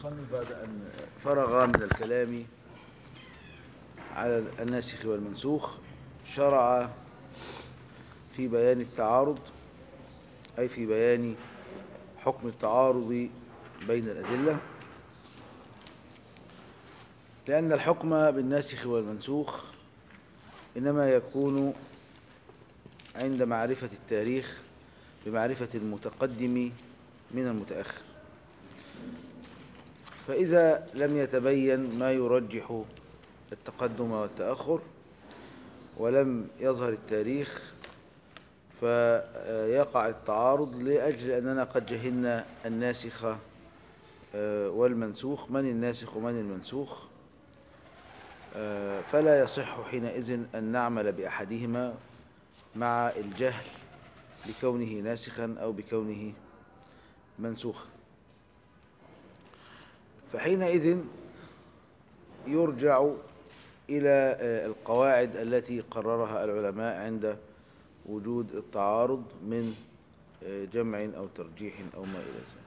المصنف بعد أن فرغ من الكلام على الناسخ والمنسوخ شرع في بيان التعارض أي في بيان حكم التعارض بين الأدلة لأن الحكم بالناسخ والمنسوخ إنما يكون عند معرفة التاريخ بمعرفة المتقدم من المتأخر فإذا لم يتبين ما يرجح التقدم والتأخر ولم يظهر التاريخ فيقع التعارض لأجل أننا قد جهلنا الناسخ والمنسوخ من الناسخ ومن المنسوخ فلا يصح حينئذ أن نعمل بأحدهما مع الجهل بكونه ناسخا أو بكونه منسوخا فحينئذ يرجع إلى القواعد التي قررها العلماء عند وجود التعارض من جمع أو ترجيح أو ما إلى ذلك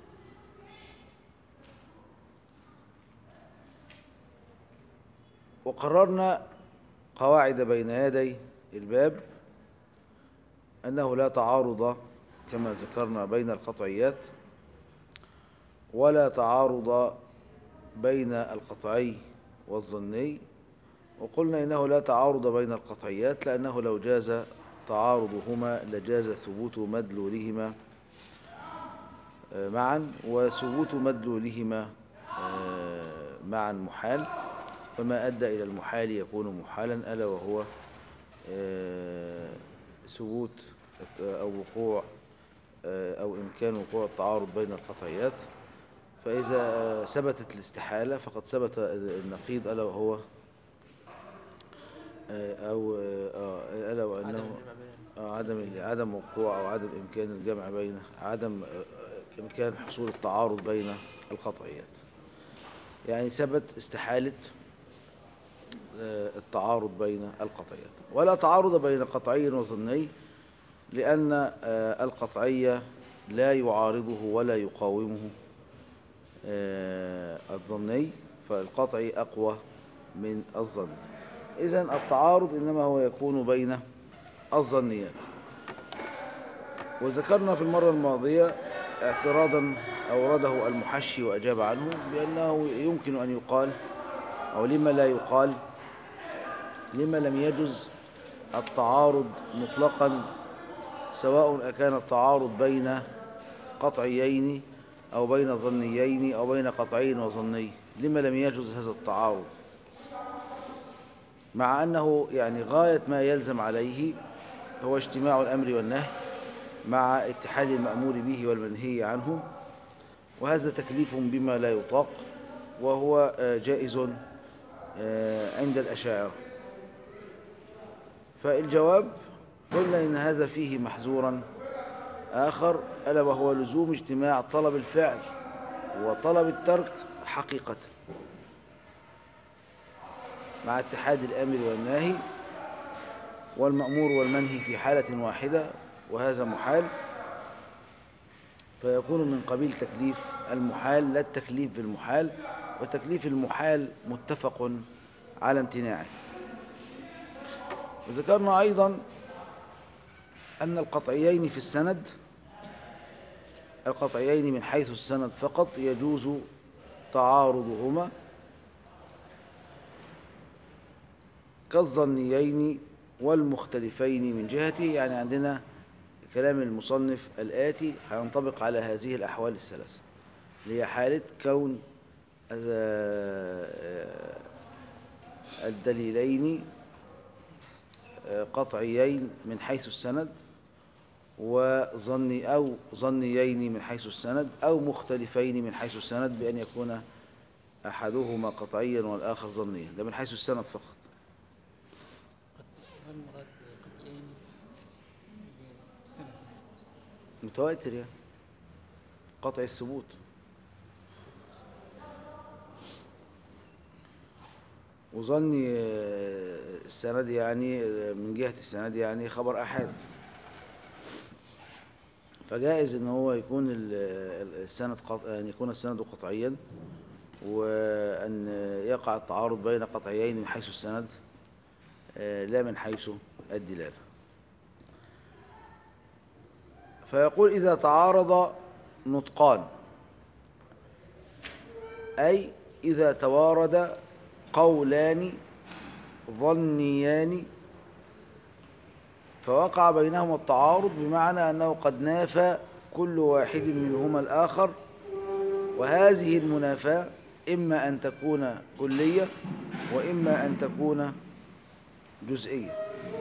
وقررنا قواعد بين يدي الباب أنه لا تعارض كما ذكرنا بين القطعيات ولا تعارض بين القطعي والظني وقلنا إنه لا تعارض بين القطعيات لأنه لو جاز تعارضهما لجاز ثبوت مدلولهما معا وثبوت مدلولهما معا محال فما أدى إلى المحال يكون محالا ألا وهو ثبوت أو وقوع أو إمكان وقوع التعارض بين القطعيات فإذا ثبتت الاستحالة فقد ثبت النقيض ألا وهو أو ألا وأنه عدم عدم وقوع أو عدم إمكان الجمع بين عدم إمكان حصول التعارض بين القطعيات يعني ثبت استحالة التعارض بين القطعيات ولا تعارض بين قطعي وظني لأن القطعية لا يعارضه ولا يقاومه الظني فالقطعي أقوى من الظن إذا التعارض إنما هو يكون بين الظنيات وذكرنا في المرة الماضية اعتراضا أورده المحشي وأجاب عنه بأنه يمكن أن يقال أو لما لا يقال لما لم يجز التعارض مطلقا سواء أكان التعارض بين قطعيين أو بين ظنيين أو بين قطعي وظني لما لم يجوز هذا التعارض مع أنه يعني غاية ما يلزم عليه هو اجتماع الأمر والنهي مع اتحاد المأمور به والمنهي عنه وهذا تكليف بما لا يطاق وهو جائز عند الأشاعرة فالجواب قلنا إن هذا فيه محذورا آخر ألا وهو لزوم اجتماع طلب الفعل وطلب الترك حقيقة مع اتحاد الأمر والناهي والمأمور والمنهي في حالة واحدة وهذا محال فيكون من قبيل تكليف المحال لا التكليف بالمحال وتكليف المحال متفق على امتناعه وذكرنا أيضا أن القطعيين في السند القطعيين من حيث السند فقط يجوز تعارضهما كالظنيين والمختلفين من جهته يعني عندنا كلام المصنف الآتي هينطبق على هذه الأحوال الثلاثة اللي هي حالة كون الدليلين قطعيين من حيث السند وظني أو ظنيين من حيث السند أو مختلفين من حيث السند بأن يكون أحدهما قطعيا والآخر ظنيا ده من حيث السند فقط متواتر يعني قطع الثبوت وظني السند يعني من جهة السند يعني خبر أحد فجائز ان هو يكون ال- ال- السند قط... ان يكون السند قطعيا وان يقع التعارض بين قطعيين من حيث السند آه، لا من حيث الدلاله فيقول اذا تعارض نطقان اي اذا توارد قولان ظنيان فوقع بينهما التعارض بمعنى أنه قد نافى كل واحد منهما الآخر وهذه المنافاة إما أن تكون كلية وإما أن تكون جزئية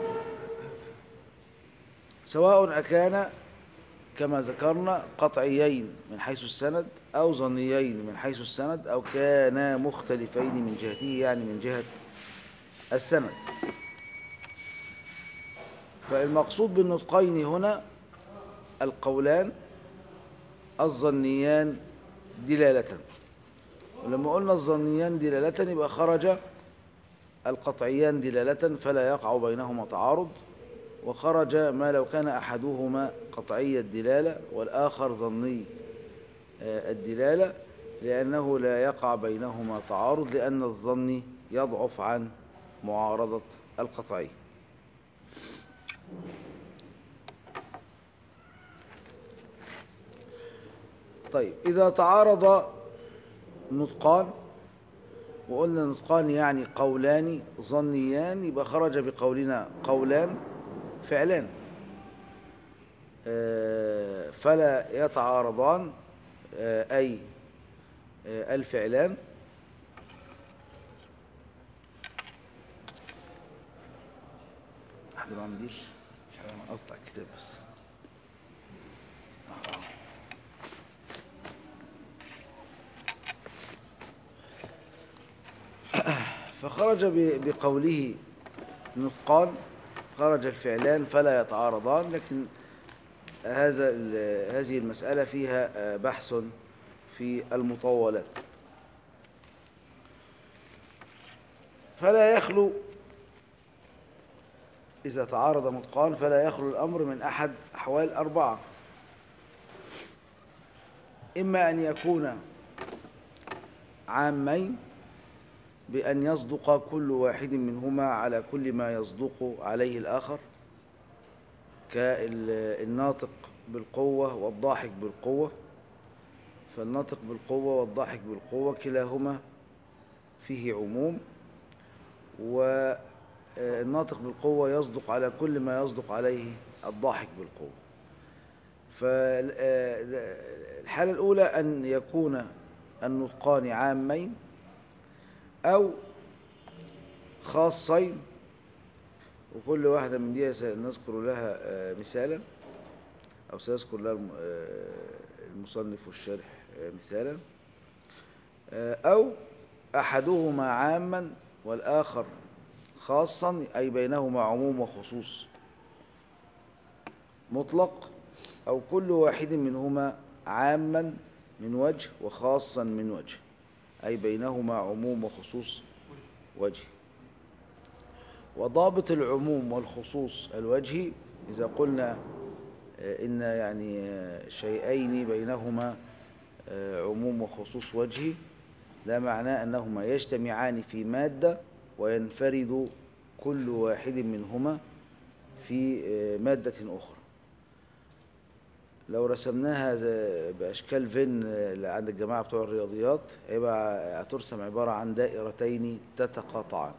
سواء أكان كما ذكرنا قطعيين من حيث السند أو ظنيين من حيث السند أو كانا مختلفين من جهته يعني من جهة السند فالمقصود بالنطقين هنا القولان الظنيان دلالة ولما قلنا الظنيان دلالة يبقى خرج القطعيان دلالة فلا يقع بينهما تعارض وخرج ما لو كان أحدهما قطعي الدلالة والآخر ظني آه، الدلالة لأنه لا يقع بينهما تعارض لأن الظن يضعف عن معارضة القطعي طيب إذا تعارض نطقان وقلنا نطقان يعني قولان ظنيان يبقى خرج بقولنا قولان فعلان آه، فلا يتعارضان آه، أي آه، الفعلان حد ما عنديش اقطع الكتاب بس فخرج ب- بقوله نطقان خرج الفعلان فلا يتعارضان لكن هذا ال- هذه المسألة فيها آه، بحث في المطولات فلا يخلو إذا تعارض نطقان فلا يخلو الأمر من أحد أحوال أربعة إما أن يكون عامين بأن يصدق كل واحد منهما على كل ما يصدق عليه الآخر كالناطق بالقوة والضاحك بالقوة فالناطق بالقوة والضاحك بالقوة كلاهما فيه عموم والناطق بالقوة يصدق على كل ما يصدق عليه الضاحك بالقوة فالحالة الأولى أن يكون النطقان عامين أو خاصين وكل واحدة من دي سنذكر لها آه، مثالا أو سيذكر لها الم- آه، المصنف والشارح آه، مثالا آه، أو أحدهما عاما والآخر خاصا أي بينهما عموم وخصوص مطلق أو كل واحد منهما عاما من وجه وخاصا من وجه أي بينهما عموم وخصوص وجه وضابط العموم والخصوص الوجهي إذا قلنا آه، إن يعني آه، شيئين بينهما آه، عموم وخصوص وجهي لا معناه أنهما يجتمعان في مادة وينفرد كل واحد منهما في آه، مادة أخرى لو رسمناها ز- بأشكال فين آه، اللي عند الجماعة بتوع الرياضيات هيبقى هترسم عبارة عن دائرتين تتقاطعان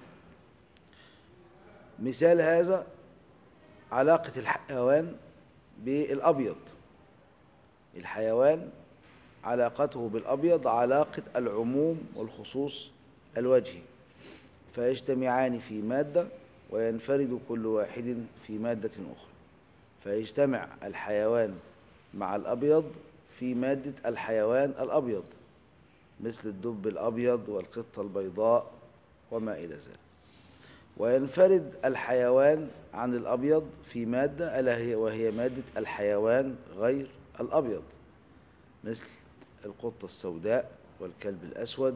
مثال هذا علاقة الحيوان بالأبيض الحيوان علاقته بالأبيض علاقة العموم والخصوص الوجهي فيجتمعان في مادة وينفرد كل واحد في مادة أخرى فيجتمع الحيوان مع الأبيض في مادة الحيوان الأبيض مثل الدب الأبيض والقطة البيضاء وما إلى ذلك وينفرد الحيوان عن الأبيض في مادة ألا هي وهي مادة الحيوان غير الأبيض مثل القطة السوداء والكلب الأسود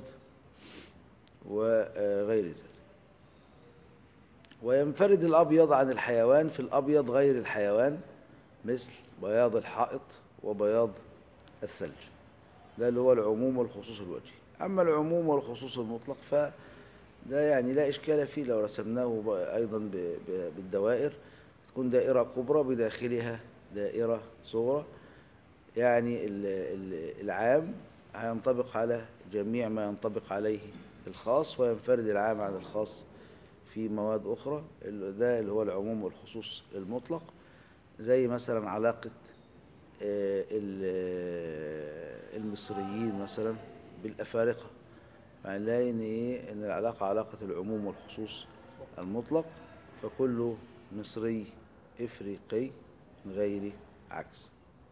وغير ذلك وينفرد الأبيض عن الحيوان في الأبيض غير الحيوان مثل بياض الحائط وبياض الثلج ده اللي هو العموم والخصوص الوجهي أما العموم والخصوص المطلق فده يعني لا إشكال فيه لو رسمناه ب- أيضا ب- ب- بالدوائر تكون دائرة كبرى بداخلها دائرة صغرى يعني ال- ال- العام هينطبق على جميع ما ينطبق عليه الخاص وينفرد العام عن الخاص في مواد أخرى ال- ده اللي هو العموم والخصوص المطلق زي مثلا علاقة آه، ال- آه، المصريين مثلا بالأفارقة فهنلاقي إن إيه إن العلاقة علاقة العموم والخصوص المطلق فكل مصري إفريقي من غير عكس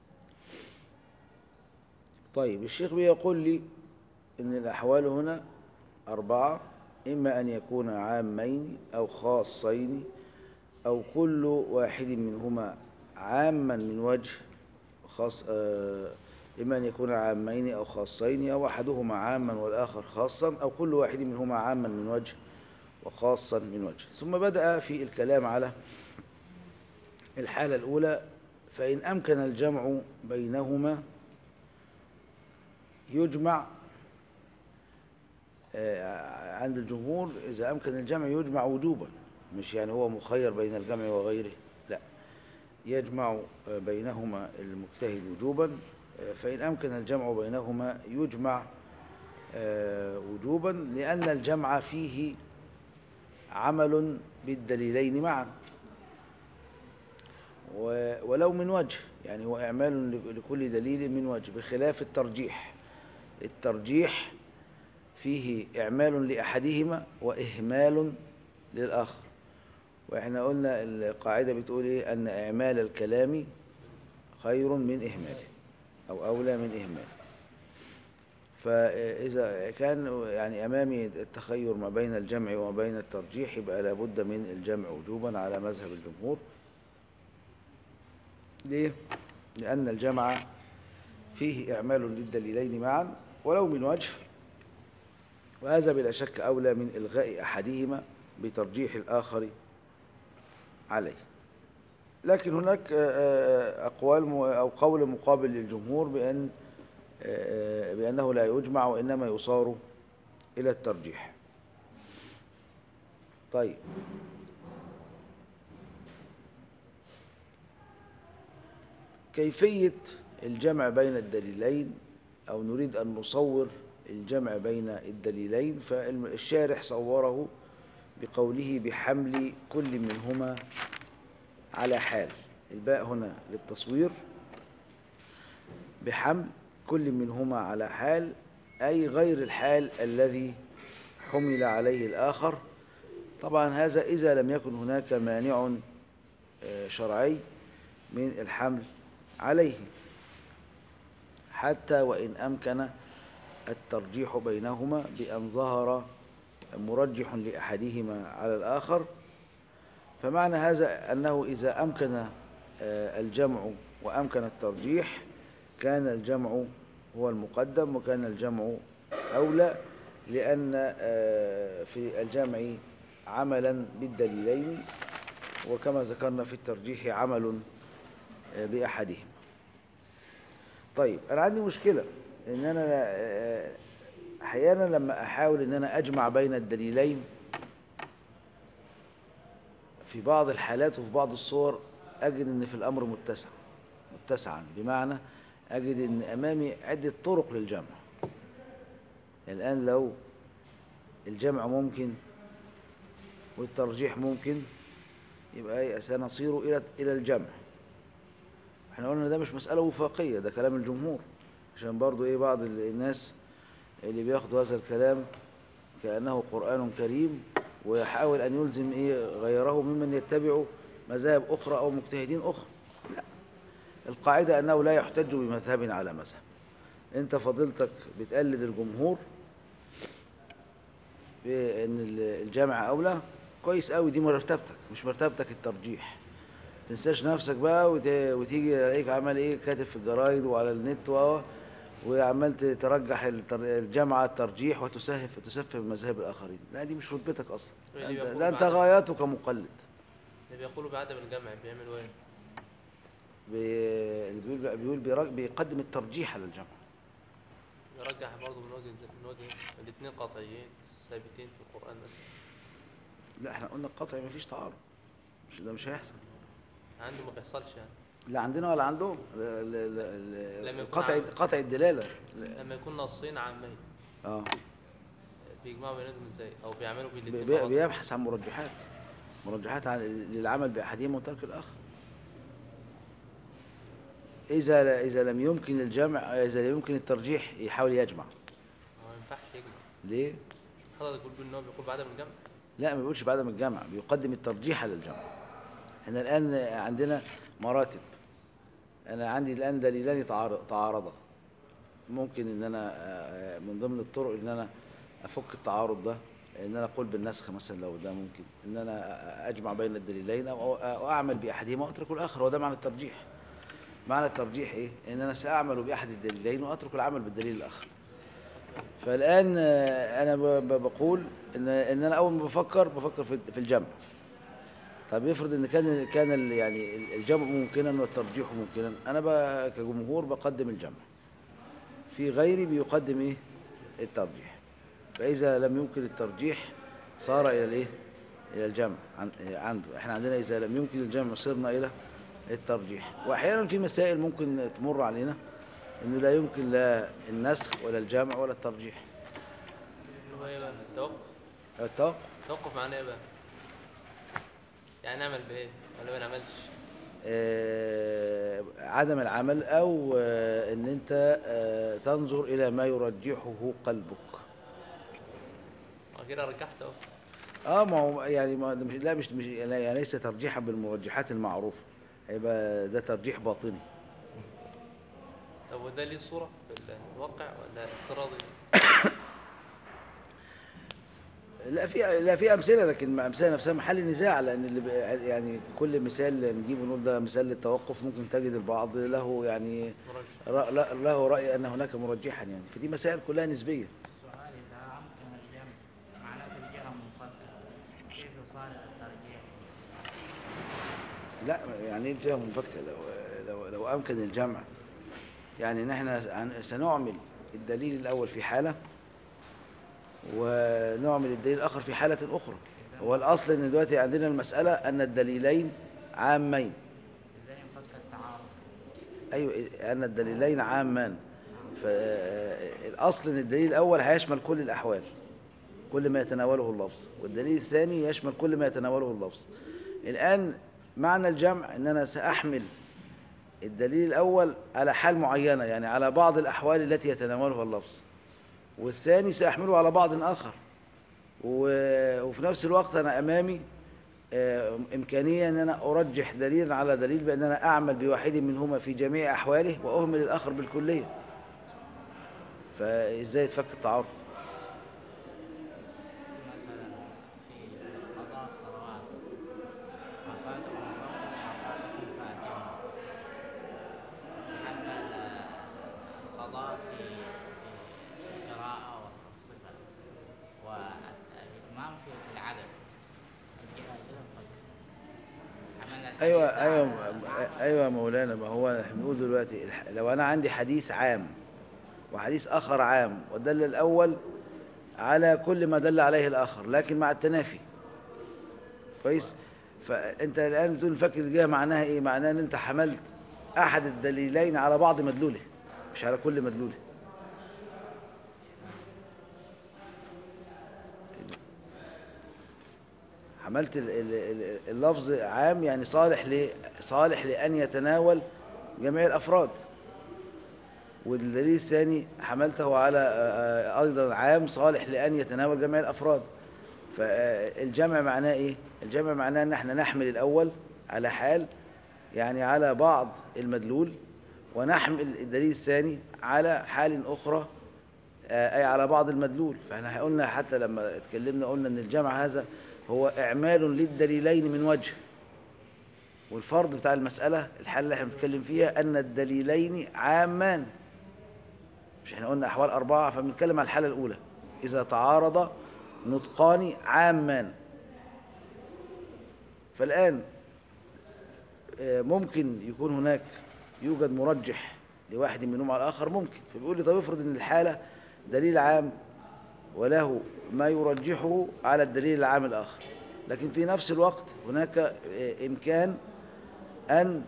طيب الشيخ بيقول لي إن الأحوال هنا أربعة إما أن يكون عامين أو خاصين أو كل واحد منهما عاما من وجه خاص آه، إما أن يكون عامين أو خاصين أو أحدهما عاما والآخر خاصا أو كل واحد منهما عاما من وجه وخاصا من وجه ثم بدأ في الكلام على الحالة الأولى فإن أمكن الجمع بينهما يجمع آه، عند الجمهور إذا أمكن الجمع يجمع وجوبا مش يعني هو مخير بين الجمع وغيره لا يجمع آه، بينهما المجتهد وجوبا آه، فإن أمكن الجمع بينهما يجمع آه، وجوبا لأن الجمع فيه عمل بالدليلين معا و- ولو من وجه يعني هو إعمال ل- لكل دليل من وجه بخلاف الترجيح الترجيح فيه إعمال لأحدهما وإهمال للآخر وإحنا قلنا القاعدة بتقول إيه أن إعمال الكلام خير من إهماله أو أولى من إهماله فإذا كان يعني أمامي التخير ما بين الجمع وما بين الترجيح يبقى لابد من الجمع وجوبا على مذهب الجمهور ليه؟ لأن الجمع فيه إعمال للدليلين معا ولو من وجه وهذا بلا شك أولى من إلغاء أحدهما بترجيح الآخر عليه لكن هناك آه، آه، أقوال م- أو قول مقابل للجمهور بأن آه، بأنه لا يجمع وإنما يصار إلى الترجيح طيب كيفية الجمع بين الدليلين أو نريد أن نصور الجمع بين الدليلين فالشارح صوره بقوله بحمل كل منهما على حال الباء هنا للتصوير بحمل كل منهما على حال أي غير الحال الذي حمل عليه الآخر طبعا هذا إذا لم يكن هناك مانع آه، شرعي من الحمل عليه حتى وإن أمكن الترجيح بينهما بأن ظهر مرجح لأحدهما على الآخر فمعنى هذا أنه إذا أمكن آه، الجمع وأمكن الترجيح كان الجمع هو المقدم وكان الجمع أولى لأن آه، في الجمع عملا بالدليلين وكما ذكرنا في الترجيح عمل آه، بأحدهما طيب أنا عندي مشكلة إن أنا آه، أحيانا لما أحاول إن أنا أجمع بين الدليلين في بعض الحالات وفي بعض الصور أجد إن في الأمر متسع متسعا بمعنى أجد إن أمامي عدة طرق للجمع الآن لو الجمع ممكن والترجيح ممكن يبقى إيه؟ سنصير إلى إلى الجمع احنا قلنا ده مش مسألة وفاقية ده كلام الجمهور عشان برضو ايه بعض ال- الناس اللي بياخدوا هذا الكلام كأنه قرآن كريم ويحاول أن يلزم ايه غيره ممن يتبع مذاهب أخرى أو مجتهدين أخرى لا القاعدة أنه لا يحتج بمذهب على مذهب أنت فضيلتك بتقلد الجمهور بأن ال- الجامع أولى كويس قوي دي مرتبتك مش مرتبتك الترجيح تنساش نفسك بقى وت... وتيجي عليك عمال ايه كاتب في الجرايد وعلى النت و... وعمال ت- ترجح التر... الجامعة الترجيح وتسهف وتسفه بمذاهب الآخرين لا دي مش رتبتك أصلا اللي ده انت, بيقول ده انت بعدم- غاياتك مقلد اللي بيقولوا بعدم الجمع بيعملوا ايه؟ بي- اللي بيقول بيقول بيرا- بيقدم الترجيح على الجمع يرجح برضه من وجه من وجه الاثنين قطعيين ثابتين في القرآن مثلا لا احنا قلنا القطع مفيش تعارض مش ده مش هيحصل عنده ما بيحصلش يعني لا عندنا ولا عندهم لا- لا- لا- لما يكون قطع عام. قطع الدلالة لا. لما يكون نصين عامين اه بيجمعوا بيناتهم ازاي او بيعملوا بي- بالاثنين بي- مع بعض؟ بيبحث عن مرجحات مرجحات عن للعمل بأحدهما وترك الآخر إذا إذا لم يمكن الجمع إذا لم يمكن الترجيح يحاول يجمع هو ما ينفعش يجمع ليه؟ حضرتك بتقول ان هو بيقول بعدم الجمع لا ما بيقولش بعدم الجمع بيقدم الترجيح على الجمع احنا الآن عندنا مراتب أنا عندي الآن دليلان يتعار- تعارضا ممكن إن أنا آه، من ضمن الطرق إن أنا أفك التعارض ده إن أنا أقول بالنسخ مثلا لو ده ممكن إن أنا أجمع بين الدليلين أو أو أعمل بأحدهما وأترك الآخر وده معنى الترجيح معنى الترجيح إيه؟ إن أنا سأعمل بأحد الدليلين وأترك العمل بالدليل الآخر فالآن آه، أنا ب- ب- بقول إن إن أنا أول ما بفكر بفكر في في الجمع طب يفرض إن كان كان ال- يعني ال- الجمع ممكنا والترجيح ممكنا أنا ب- كجمهور بقدم الجمع في غيري بيقدم إيه الترجيح فإذا لم يمكن الترجيح صار إلى الإيه إلى الجمع عن- عنده إحنا عندنا إذا لم يمكن الجمع صرنا إلى الترجيح وأحيانا في مسائل ممكن تمر علينا إنه لا يمكن لا النسخ ولا الجمع ولا الترجيح هو ايه بقى التوقف التوقف التوقف معناه ايه بقى يعني نعمل بايه ولا ما نعملش آه، عدم العمل أو آه، إن أنت آه، تنظر إلى ما يرجحه قلبك اه كده رجحت اهو اه ما هو يعني ما مش لا مش مش لا يعني ليس ترجيحا بالمرجحات المعروفة هيبقى ده ترجيح باطني طب وده ليه صورة في الواقع ولا افتراضي لا في لا في امثله لكن امثله نفسها محل نزاع لان اللي ب- يعني كل مثال نجيبه نقول ده مثال للتوقف ممكن تجد البعض له يعني مرجح رأ- لا- له راي ان هناك مرجحا يعني فدي مسائل كلها نسبيه السؤال إذا أمكن الجمع معناته الجهة منفكة كيف صار الترجيح؟ لا يعني ايه الجهه منفكه لو لو لو امكن الجمع يعني نحن عن- سنعمل الدليل الاول في حاله ونعمل الدليل الاخر في حاله اخرى هو الاصل ان دلوقتي عندنا المساله ان الدليلين عامين إزاي ينفك التعارض؟ ايوه ان الدليلين عامان فالاصل ان الدليل الاول هيشمل كل الاحوال كل ما يتناوله اللفظ والدليل الثاني يشمل كل ما يتناوله اللفظ الان معنى الجمع ان انا ساحمل الدليل الاول على حال معينه يعني على بعض الاحوال التي يتناولها اللفظ والثاني ساحمله على بعض اخر و- وفي نفس الوقت انا امامي آه، إمكانية أن أنا أرجح دليلا على دليل بأن أنا أعمل بواحد منهما في جميع أحواله وأهمل الآخر بالكلية فإزاي يتفك التعارض مثلا في قضاء الصلوات ما فاتكم الظهر ما فاتكم فاتهم لأن ال- القضاء في في القراءة والصفة والإتمام في في العدد الجهة كده انفك عملنا أيوة الحديث ده أيوة على- أيوة يا مولانا ما هو احنا بنقول دلوقتي الح- لو أنا عندي حديث عام وحديث آخر عام ودل الأول على كل ما دل عليه الآخر لكن مع التنافي كويس فأنت الآن بتقول فك الجهة معناها إيه معناها أن أنت حملت أحد الدليلين على بعض مدلوله مش على كل مدلوله حملت ال- ال- ال- اللفظ عام يعني صالح ل صالح لأن يتناول جميع الأفراد والدليل الثاني حملته على آه، آه، أيضا عام صالح لأن يتناول جميع الأفراد فالجمع معناه إيه؟ الجمع معناه أن احنا نحمل الأول على حال يعني على بعض المدلول ونحمل الدليل الثاني على حال أخرى آه، أي على بعض المدلول فاحنا قلنا حتى لما اتكلمنا قلنا أن الجمع هذا هو إعمال للدليلين من وجه والفرض بتاع المسألة الحالة اللي احنا بنتكلم فيها أن الدليلين عامان مش احنا قلنا أحوال أربعة فبنتكلم على الحالة الأولى إذا تعارض نطقان عامان فالآن آه، ممكن يكون هناك يوجد مرجح لواحد منهم على الآخر ممكن فبيقول لي طب افرض ان الحالة دليل عام وله ما يرجحه على الدليل العام الآخر لكن في نفس الوقت هناك آه، إمكان أن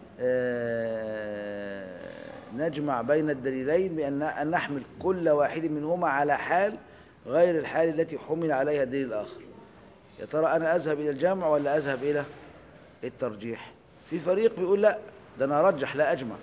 آه، نجمع بين الدليلين بأن أن نحمل كل واحد منهما على حال غير الحال التي حمل عليها الدليل الآخر يا ترى أنا أذهب إلى الجمع ولا أذهب إلى الترجيح في فريق بيقول لا ده أنا أرجح لا أجمع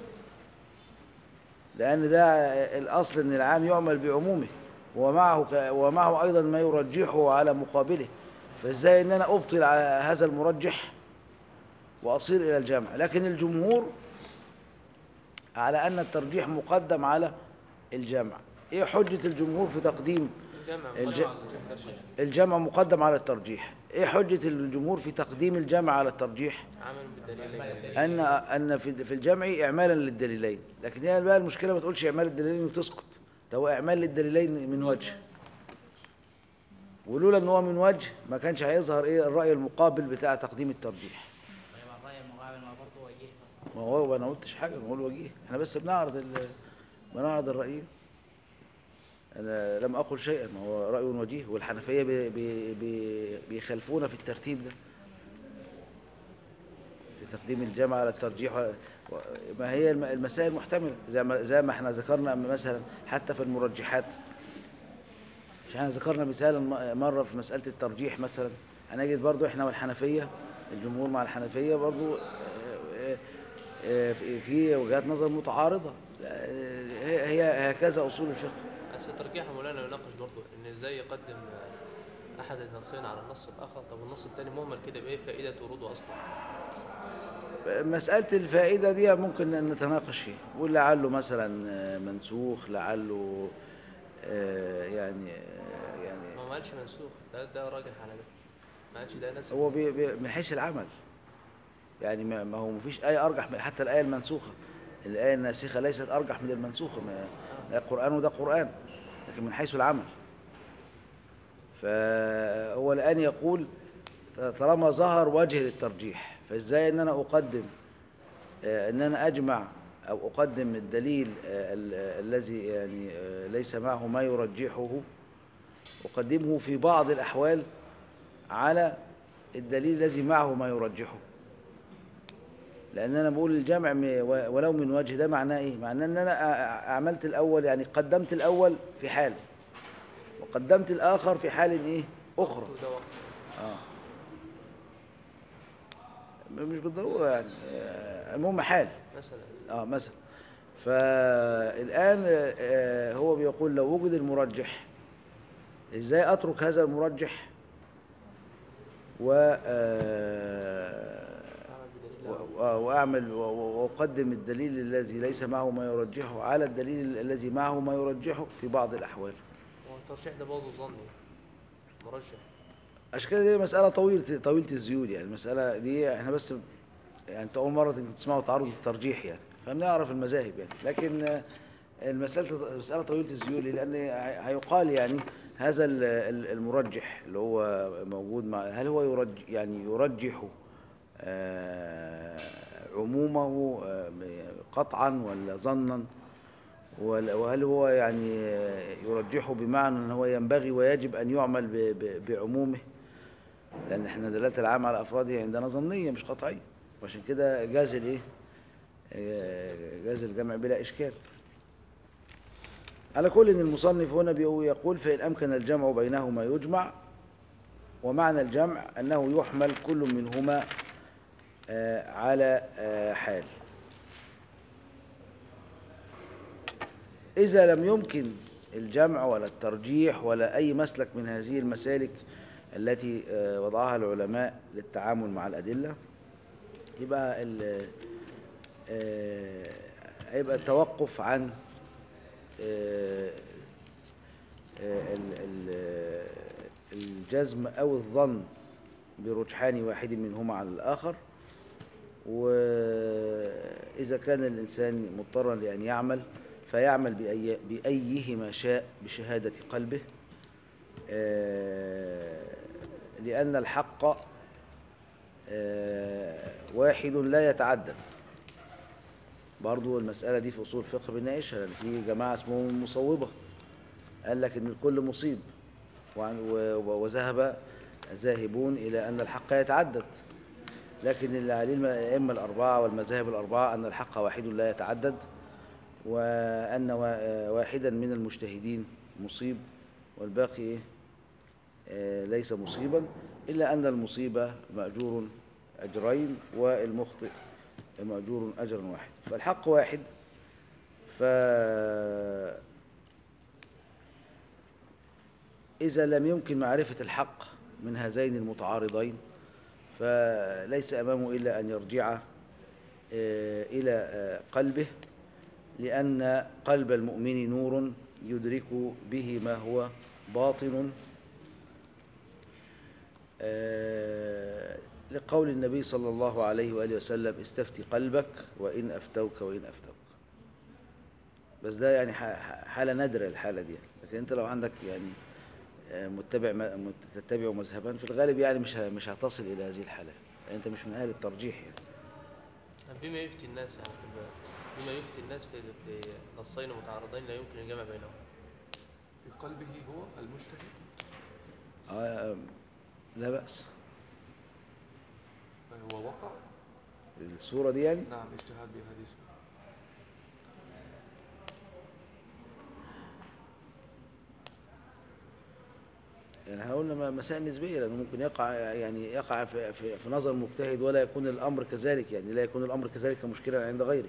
لأن ده الأصل أن العام يعمل بعمومه ومعه, ك- ومعه أيضا ما يرجحه على مقابله فإزاي أن أنا أبطل على هذا المرجح وأصير إلى الجمع لكن الجمهور على أن الترجيح مقدم على الجمع إيه حجة الجمهور في تقديم الجمع الج- مقدم على الترجيح. الجمع مقدم على الترجيح إيه حجة الجمهور في تقديم الجمع على الترجيح عمل بالدليل أن أن في في الجمع إعمالا للدليلين لكن هي بقى المشكلة ما تقولش إعمال الدليلين وتسكت ده هو إعمال للدليلين من وجه ولولا ان هو من وجه ما كانش هيظهر ايه الرأي المقابل بتاع تقديم الترجيح طيب الرأي المقابل ما برضه وجيه ما هو انا قلتش حاجه بقول وجيه احنا بس بنعرض ال... بنعرض الرأيين انا لم اقل شيئا ما هو رأي وجيه والحنفيه بي... بي... بي... بيخالفونا في الترتيب ده في تقديم الجمع على الترجيح و... و... ما هي الم... المسائل محتمله زي ما زي ما احنا ذكرنا مثلا حتى في المرجحات مش احنا ذكرنا مثالا م- مره في مساله الترجيح مثلا هنجد برضو احنا والحنفيه الجمهور مع الحنفيه برضو آه، آه، في- في وجهات نظر متعارضه آه، هي هي هكذا اصول الفقه بس الترجيح يا مولانا يناقش برضه ان ازاي يقدم آه، احد النصين على النص الاخر طب النص الثاني مهمل كده بايه فائده وروده اصلا مسألة الفائدة دي ممكن أن نتناقش فيها نقول لعله مثلا آه، منسوخ لعله آه، يعني آه، يعني هو ما قالش منسوخ ده ده راجح على ده ما قالش ده ناسخ هو بي بي من حيث العمل يعني ما ما هو مفيش آية أرجح من حتى الآية المنسوخة الآية الناسخة ليست أرجح من المنسوخة ما ده قرآن وده قرآن لكن من حيث العمل فهو الآن يقول طالما ظهر وجه للترجيح فإزاي أن أنا أقدم آه، أن أنا أجمع أو أقدم الدليل آه، ال- آه، الذي يعني آه، ليس معه ما يرجحه أقدمه في بعض الأحوال على الدليل الذي معه ما يرجحه لأن أنا بقول الجمع م- و- ولو من وجه ده معناه إيه؟ معناه أن أنا أ- أ- عملت الأول يعني قدمت الأول في حال وقدمت الآخر في حال إيه؟ أخرى وده وقت آه. مش بالضرورة يعني آه، المهم حال مثلا اه مثلا فالآن آه، هو بيقول لو وجد المرجح ازاي اترك هذا المرجح و آه، عمل بدليل و- و- واعمل و- و- واقدم الدليل الذي ليس معه ما يرجحه على الدليل الذي معه ما يرجحه في بعض الاحوال هو الترشيح ده برضه ظني مرجح عشان كده دي مسألة طويلة طويلة الزيود يعني المسألة دي احنا بس يعني انت أول مرة تسمعوا تعرض الترجيح يعني فبنعرف المذاهب يعني لكن آه، المسألة مسألة طويلة الزيود لأن هي- هيقال يعني هذا ال- ال- المرجح اللي هو موجود مع هل هو يرجح يعني يرجح آه، عمومه آه، قطعا ولا ظنا ولا- وهل هو يعني آه، يرجحه بمعنى ان هو ينبغي ويجب ان يعمل ب- ب- بعمومه لان احنا دلاله العام على افراده عندنا ظنيه مش قطعيه وعشان كده جاز الايه آه، جاز الجمع بلا اشكال على كل ان المصنف هنا بيقول- يقول فان امكن الجمع بينهما يجمع ومعنى الجمع انه يحمل كل منهما آه، على آه، حال إذا لم يمكن الجمع ولا الترجيح ولا أي مسلك من هذه المسالك التي آه، وضعها العلماء للتعامل مع الأدلة يبقى ال- آه، هيبقى التوقف عن آه، آه، ال- ال- الجزم أو الظن برجحان واحد منهما على الآخر وإذا كان الإنسان مضطرا لأن يعمل فيعمل بأي بأيهما شاء بشهادة قلبه آه، لأن الحق آه، واحد لا يتعدد برضو المسألة دي في أصول الفقه بنناقشها لأن في جماعة اسمهم المصوبة قال لك إن الكل مصيب وعن- و- وذهب ذاهبون إلى أن الحق يتعدد لكن اللي عليه الم- الأئمة الأربعة والمذاهب الأربعة أن الحق واحد لا يتعدد وأن وا- واحدا من المجتهدين مصيب والباقي إيه؟ آه، ليس مصيبا إلا أن المصيبة مأجور أجرين والمخطئ مأجور أجرا واحد فالحق واحد ف إذا لم يمكن معرفة الحق من هذين المتعارضين فليس أمامه إلا أن يرجع آه، إلى آه، قلبه لأن قلب المؤمن نور يدرك به ما هو باطن آه، لقول النبي صلى الله عليه وآله وسلم استفتي قلبك وإن أفتوك وإن أفتوك بس ده يعني ح- ح- حالة نادرة الحالة دي لكن أنت لو عندك يعني آه، متبع م- مت- تتبع مذهبا في الغالب يعني مش ه- مش هتصل إلى هذه الحالة يعني أنت مش من أهل الترجيح يعني بما يفتي الناس يعني في الب- بما يفتي الناس في في نصين متعارضين لا يمكن الجمع بينهم بقلبه هو المجتهد آه، لا بأس فهو وقع الصورة دي يعني نعم اجتهاد بهذه الصورة يعني احنا قلنا م- مسائل نسبية لأنه ممكن يقع يعني يقع في, في, في نظر المجتهد ولا يكون الأمر كذلك يعني لا يكون الأمر كذلك مشكلة عند غيره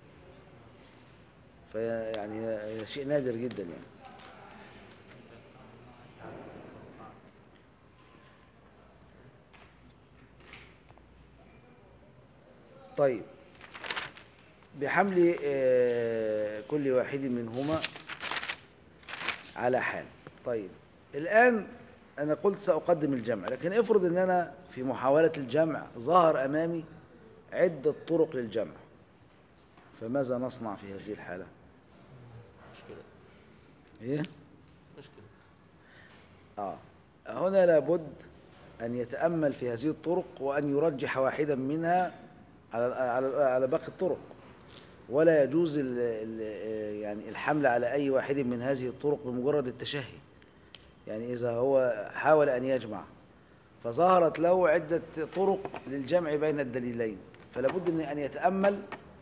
فيعني هي شيء نادر جدا يعني طيب بحمل آه، كل واحد منهما على حال طيب الآن أنا قلت سأقدم الجمع لكن افرض أن أنا في محاولة الجمع ظهر أمامي عدة طرق للجمع فماذا نصنع في هذه الحالة مشكلة إيه؟ مشكلة آه. هنا لابد أن يتأمل في هذه الطرق وأن يرجح واحدا منها على على على باقي الطرق ولا يجوز ال ال يعني الحمل على أي واحد من هذه الطرق بمجرد التشهي يعني إذا هو حاول أن يجمع فظهرت له عدة طرق للجمع بين الدليلين فلا بد من أن يتأمل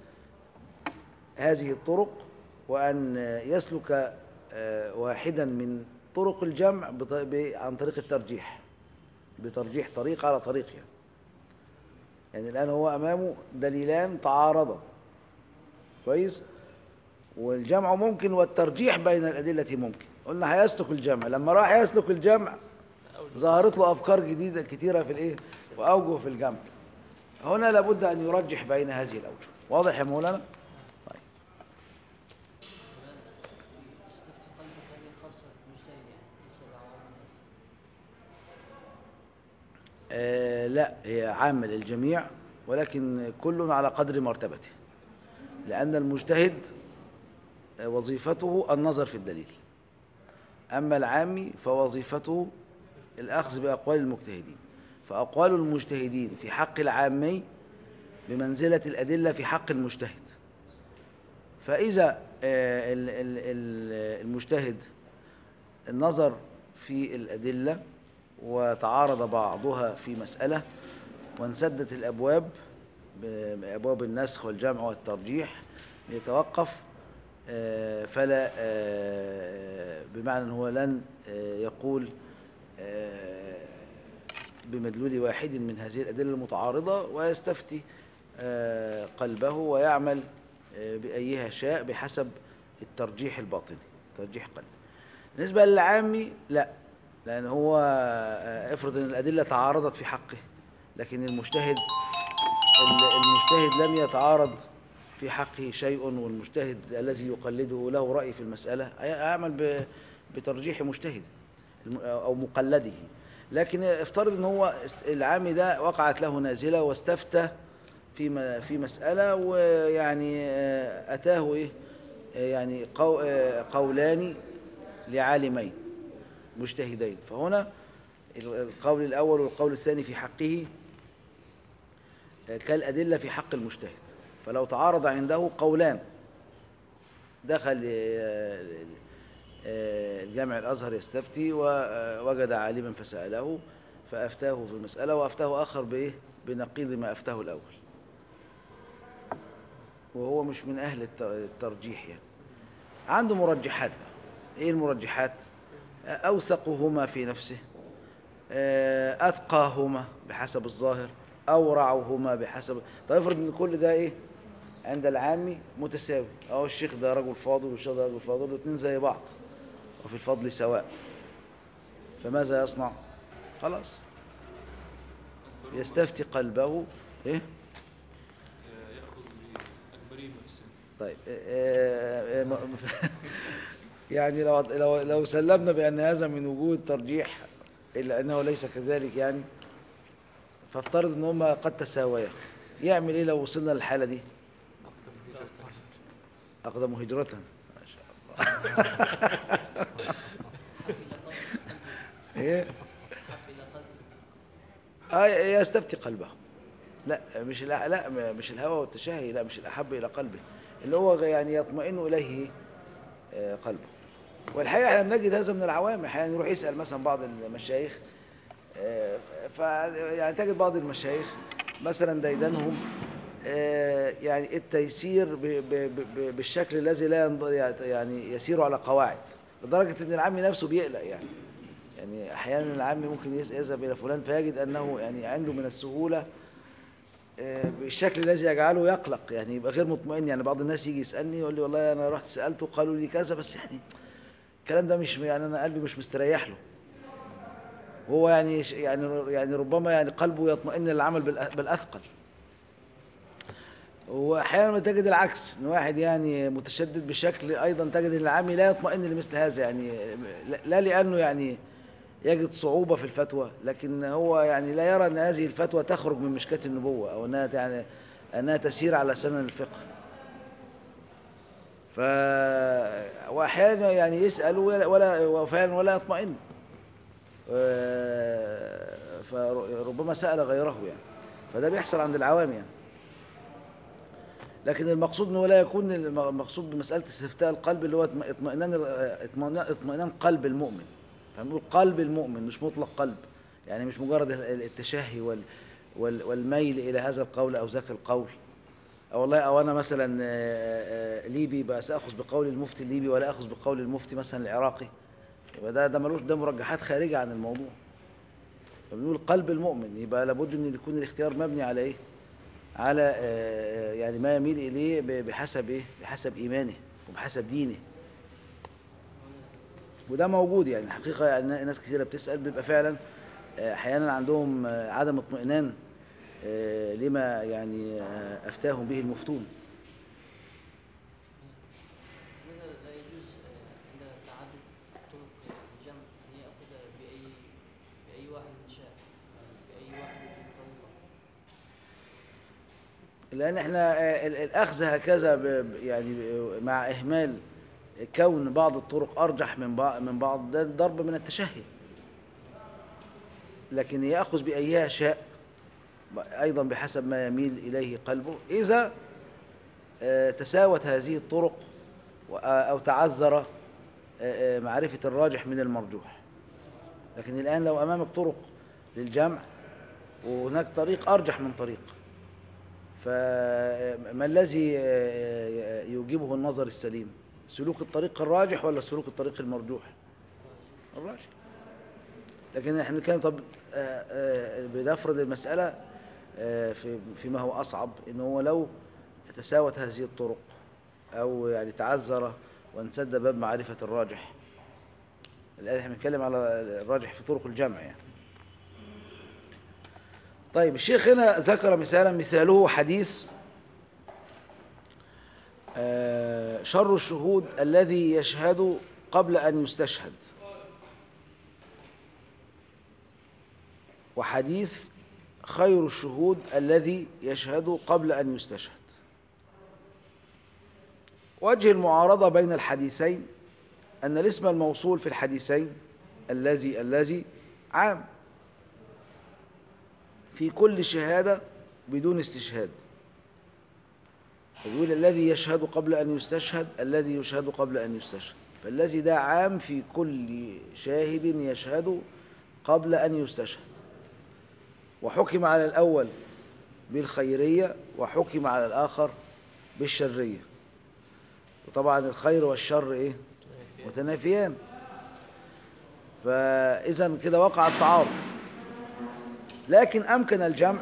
هذه الطرق وأن يسلك آه، واحدا من طرق الجمع بط- ب- عن طريق الترجيح بترجيح طريق على طريق يعني. يعني الآن هو أمامه دليلان تعارضا كويس والجمع ممكن والترجيح بين الأدلة ممكن قلنا هيسلك الجمع لما راح يسلك الجمع أول ظهرت له أفكار جديدة كثيرة في الإيه وأوجه في الجمع هنا لابد أن يرجح بين هذه الأوجه واضح يا مولانا طيب. استفتي قلبك هذه خاصة بالمجتهد يعني ليس بعوام الناس آه لا هي عامة للجميع ولكن كل على قدر مرتبته لأن المجتهد آه، وظيفته النظر في الدليل أما العامي فوظيفته الأخذ بأقوال المجتهدين فأقوال المجتهدين في حق العامي بمنزلة الأدلة في حق المجتهد فإذا آه، ال- ال- ال- المجتهد النظر في الأدلة وتعارض بعضها في مسألة وانسدت الأبواب بأبواب النسخ والجمع والترجيح يتوقف آه، فلا آه، بمعنى أنه لن آه، يقول آه، بمدلول واحد من هذه الأدلة المتعارضة ويستفتي آه، قلبه ويعمل آه، بأيها شاء بحسب الترجيح الباطني ترجيح قلبه بالنسبة للعامي لا لأن هو آه، افرض أن الأدلة تعارضت في حقه لكن المجتهد ال- المجتهد لم يتعارض في حقه شيء والمجتهد الذي يقلده له رأي في المسألة يعمل ب- بترجيح مجتهد الم- أو مقلده لكن افترض ان هو است- العامي ده وقعت له نازلة واستفتى في م- في مسألة ويعني آه، أتاه إيه آه، يعني قو- آه، قولان لعالمين مجتهدين فهنا ال- القول الأول والقول الثاني في حقه آه، كالأدلة في حق المجتهد فلو تعارض عنده قولان دخل آه، آه، الجامع الأزهر يستفتي ووجد عالما فسأله فأفتاه في المسألة وأفتاه آخر بإيه؟ بنقيض ما أفتاه الأول وهو مش من أهل الت- الترجيح يعني عنده مرجحات بقى. إيه المرجحات أوثقهما في نفسه آه، أتقاهما بحسب الظاهر أورعهما بحسب طيب افرض إن كل ده إيه عند العامي متساوي أهو الشيخ ده رجل فاضل والشيخ ده رجل فاضل والاثنين زي بعض وفي الفضل سواء فماذا يصنع خلاص يستفتي قلبه إيه يأخذ بالأكبرين في السن طيب آه، آه، م- يعني لو لو لو سلمنا بأن هذا من وجود ترجيح إلا أنه ليس كذلك يعني فافترض أن هما قد تساويا يعمل إيه لو وصلنا للحالة دي أقدم هجرة أقدم هجرة ما شاء الله إيه حب إلى قلبه آه يستفتي قلبه لا مش الأ- لا مش الهوى والتشهي لا مش الأحب إلى قلبه اللي هو يعني يطمئن إليه آه، قلبه والحقيقة احنا بنجد هذا من العوام احيانا يروح يسأل مثلا بعض المشايخ آه، ف يعني تجد بعض المشايخ مثلا ديدنهم آه، يعني التيسير ب- ب- ب- بالشكل الذي لا ينض- يعني يسير على قواعد لدرجة ان العامي نفسه بيقلق يعني يعني احيانا العامي ممكن يس- يذهب الى فلان فيجد انه يعني عنده من السهولة آه، بالشكل الذي يجعله يقلق يعني يبقى غير مطمئن يعني بعض الناس يجي يسألني يقول لي والله انا رحت سألته قالوا لي كذا بس يعني الكلام ده مش يعني انا قلبي مش مستريح له هو يعني يعني يعني ربما يعني قلبه يطمئن للعمل بالأ- بالاثقل واحيانا تجد العكس ان واحد يعني متشدد بشكل ايضا تجد ان العامي لا يطمئن لمثل هذا يعني لا- لا لانه يعني يجد صعوبة في الفتوى لكن هو يعني لا يرى ان هذه الفتوى تخرج من مشكاة النبوة او انها يعني انها تسير على سنن الفقه ف واحيانا يعني يسأل ولا ولا وفعلا ولا يطمئن آه، فربما سأل غيره يعني فده بيحصل عند العوام يعني لكن المقصود انه لا يكون الم- المقصود بمسألة استفتاء القلب اللي هو اطم- اطمئنان ال- اطمئنان اطمئنان قلب المؤمن هنقول قلب المؤمن مش مطلق قلب يعني مش مجرد ال- ال- التشهي وال وال والميل إلى هذا القول أو ذاك القول أو والله أو أنا مثلا آه، آه، ليبي بقى سأخذ بقول المفتي الليبي ولا أخذ بقول المفتي مثلا العراقي يبقى ده ده ملوش ده مرجحات خارجة عن الموضوع فبنقول قلب المؤمن يبقى لابد ان يكون الاختيار مبني على ايه على آه، يعني ما يميل اليه ب- بحسب ايه بحسب ايمانه وبحسب دينه وده موجود يعني الحقيقة يعني ناس كثيرة بتسأل بيبقى فعلا آه، احيانا عندهم آه، عدم اطمئنان آه، لما يعني آه، افتاهم به المفتون لماذا لا يجوز آه، عند تعدد طرق الجمع أن يأخذ بأي بأي واحد شاء يعني بأي واحد طريقة لأن احنا آه، ال- الأخذ هكذا ب- ب- يعني ب- مع إهمال كون بعض الطرق أرجح من بعض من بعض ده ضرب من التشهي لكن يأخذ بأيها شاء أيضا بحسب ما يميل إليه قلبه إذا آه، تساوت هذه الطرق و- أو تعذر آه، آه، معرفة الراجح من المرجوح لكن الآن لو أمامك طرق للجمع وهناك طريق أرجح من طريق فما الذي يوجبه النظر السليم سلوك الطريق الراجح ولا سلوك الطريق المرجوح الراجح لكن احنا كان طب آه، آه، بنفرض المسألة آه، في فيما هو أصعب إن هو لو تساوت هذه الطرق أو يعني تعذر وانسد باب معرفة الراجح الآن احنا بنتكلم على الراجح في طرق الجمع يعني طيب الشيخ هنا ذكر مثالا مثاله حديث آه، شر الشهود الذي يشهد قبل أن يستشهد وحديث خير الشهود الذي يشهد قبل أن يستشهد وجه المعارضة بين الحديثين أن الاسم الموصول في الحديثين الذي الذي عام في كل شهادة بدون استشهاد يقول الذي يشهد قبل أن يستشهد الذي يشهد قبل أن يستشهد فالذي ده عام في كل شاهد يشهد قبل أن يستشهد وحكم على الأول بالخيرية وحكم على الآخر بالشرية وطبعا الخير والشر إيه متنافيان فإذا كده وقع التعارض لكن أمكن الجمع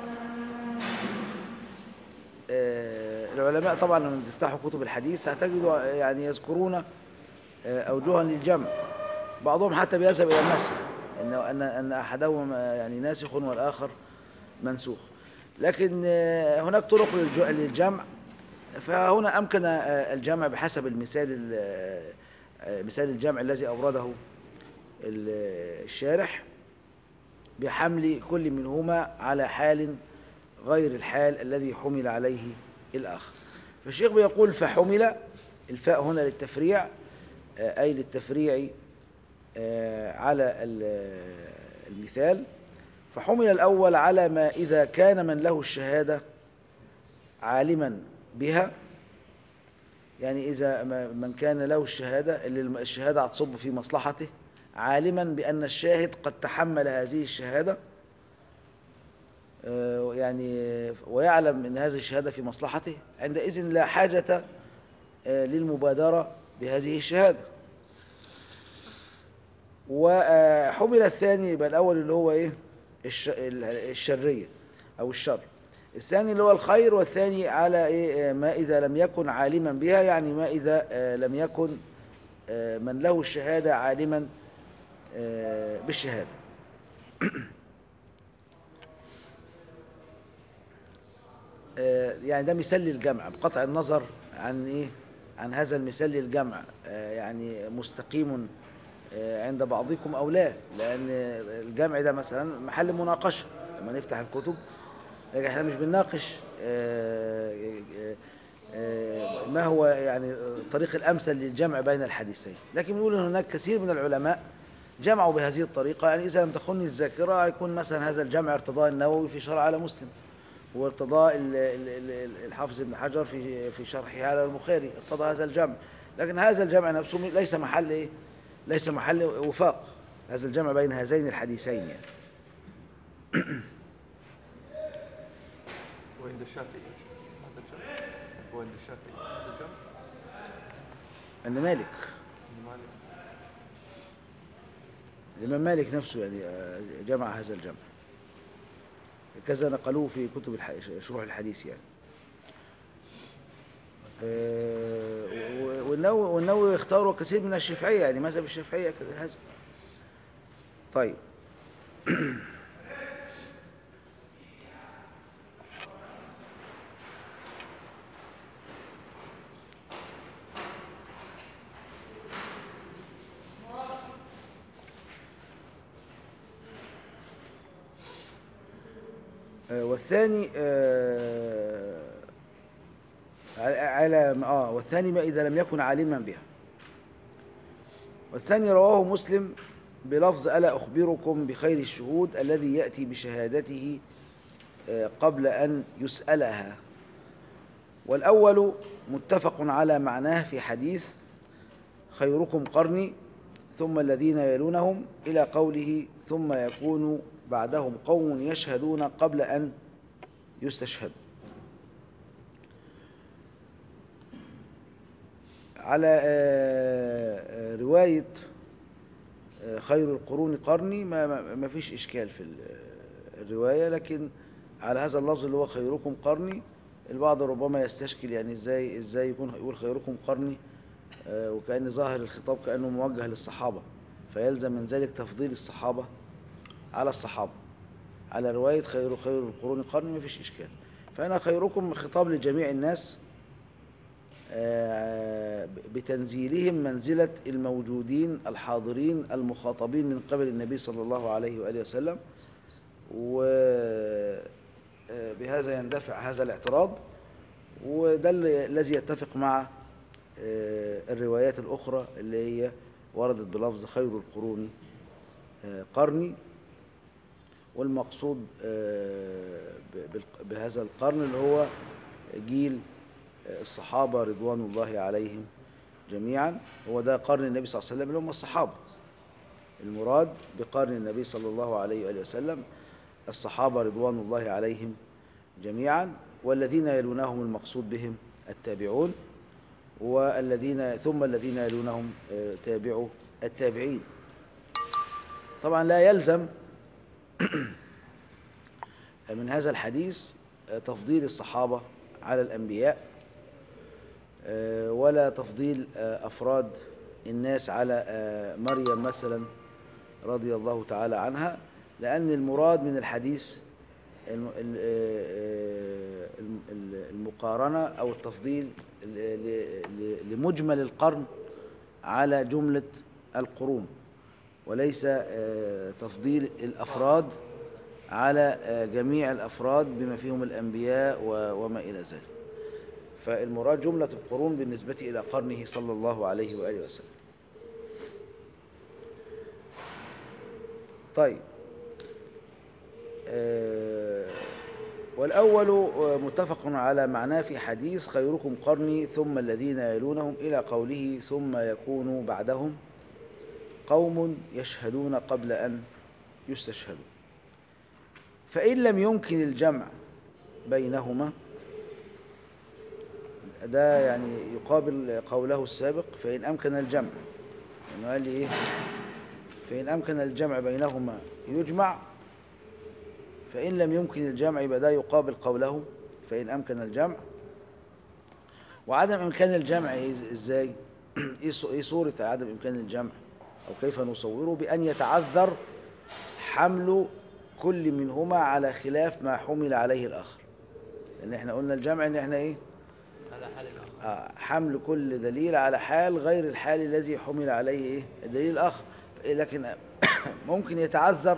آه، العلماء طبعا لما تفتحوا كتب الحديث هتجدوا يعني يذكرون آه، أوجها للجمع بعضهم حتى بيذهب إلى النسخ إن أن أن أحدهم آه، يعني ناسخ والآخر منسوخ لكن آه، هناك طرق للج- للجمع فهنا أمكن آه، الجمع بحسب المثال ال- آه، مثال الجمع الذي أورده ال- الشارح بحمل كل منهما على حال غير الحال الذي حمل عليه الآخر فالشيخ بيقول فحمل الفاء هنا للتفريع آه، أي للتفريع آه، على ال- المثال فحمل الأول على ما إذا كان من له الشهادة عالما بها يعني إذا ما- من كان له الشهادة اللي الم- الشهادة هتصب في مصلحته عالما بأن الشاهد قد تحمل هذه الشهادة آه، يعني ويعلم أن هذه الشهادة في مصلحته عندئذ لا حاجة آه، للمبادرة بهذه الشهادة وحمل الثاني يبقى الأول اللي هو إيه الش- ال- الشرية أو الشر الثاني اللي هو الخير والثاني على إيه آه، ما إذا لم يكن عالما بها يعني ما إذا آه، لم يكن آه، من له الشهادة عالما آه، بالشهادة آه، يعني ده مثال للجمع بقطع النظر عن ايه عن هذا المثال للجمع آه، يعني مستقيم آه، عند بعضكم او لا لان الجمع ده مثلا محل مناقشه لما نفتح الكتب لكن احنا مش بنناقش آه، آه، آه، ما هو يعني الطريق الامثل للجمع بين الحديثين لكن بنقول ان هناك كثير من العلماء جمعوا بهذه الطريقه يعني اذا لم تخني الذاكره يكون مثلا هذا الجمع ارتضاء النووي في شرع على مسلم وارتضاء ال- ال- ال- الحافظ ابن حجر في في شرحه على البخاري ارتضى هذا الجمع لكن هذا الجمع نفسه ليس محل ايه ليس محل وفاق هذا الجمع بين هذين الحديثين يعني وعند الشافعي هذا الجمع وعند الشافعي هذا الجمع عند مالك عند مالك الإمام مالك نفسه يعني آه، جمع هذا الجمع كذا نقلوه في كتب الح... شروح الحديث يعني آه، و- والنووي والنووي اختاروا كثير من الشافعية يعني مذهب الشافعية كذا هذا طيب آه، والثاني آه، على على- اه والثاني ما إذا لم يكن عالما بها والثاني رواه مسلم بلفظ ألا أخبركم بخير الشهود الذي يأتي بشهادته آه، قبل أن يسألها والأول متفق على معناه في حديث خيركم قرني ثم الذين يلونهم إلى قوله ثم يكون بعدهم قوم يشهدون قبل أن يستشهدوا على آه، آه، رواية آه، خير القرون قرني ما, ما ما فيش إشكال في ال- الرواية لكن على هذا اللفظ اللي هو خيركم قرني البعض ربما يستشكل يعني ازاي ازاي يكون يقول خيركم قرني آه، وكأن ظاهر الخطاب كأنه موجه للصحابة فيلزم من ذلك تفضيل الصحابة على الصحابة على رواية خير خير القرون قرني ما فيش إشكال فأنا خيركم خطاب لجميع الناس آه، بتنزيلهم منزلة الموجودين الحاضرين المخاطبين من قبل النبي صلى الله عليه وآله وسلم وبهذا يندفع هذا الاعتراض وده اللي- الذي يتفق مع آه، الروايات الأخرى اللي هي وردت بلفظ خير القرون آه، قرني والمقصود آه، ب- بالق- بهذا القرن اللي هو جيل آه، الصحابة رضوان الله عليهم جميعا هو ده قرن النبي صلى الله عليه وسلم اللي هم الصحابة المراد بقرن النبي صلى الله عليه وآله وسلم الصحابة رضوان الله عليهم جميعا والذين يلونهم المقصود بهم التابعون والذين ثم الذين يلونهم آه، تابعوا التابعين طبعا لا يلزم من هذا الحديث آه، تفضيل الصحابة على الأنبياء آه، ولا تفضيل آه، أفراد الناس على آه، مريم مثلا رضي الله تعالى عنها لأن المراد من الحديث الم- ال- آه، الم- ال- المقارنة أو التفضيل ل- ل- ل- لمجمل القرن على جملة القرون وليس آه، تفضيل الأفراد على آه، جميع الأفراد بما فيهم الأنبياء و- وما إلى ذلك فالمراد جملة القرون بالنسبة إلى قرنه صلى الله عليه وآله وسلم طيب آه، والأول آه، متفق على معناه في حديث خيركم قرني ثم الذين يلونهم إلى قوله ثم يكون بعدهم قوم يشهدون قبل أن يستشهدوا فإن لم يمكن الجمع بينهما ده يعني يقابل قوله السابق فإن أمكن الجمع يعني قال لي إيه فإن أمكن الجمع بينهما يجمع فإن لم يمكن الجمع يبقى ده يقابل قوله فإن أمكن الجمع وعدم إمكان الجمع إز- إزاي إيه ص- إيه صورة عدم إمكان الجمع أو كيف نصوره بأن يتعذر حمل كل منهما على خلاف ما حمل عليه الآخر لأن احنا قلنا الجمع إن احنا إيه على حال الآخر آه، حمل كل دليل على حال غير الحال الذي حمل عليه إيه؟ الدليل الآخر لكن ممكن يتعذر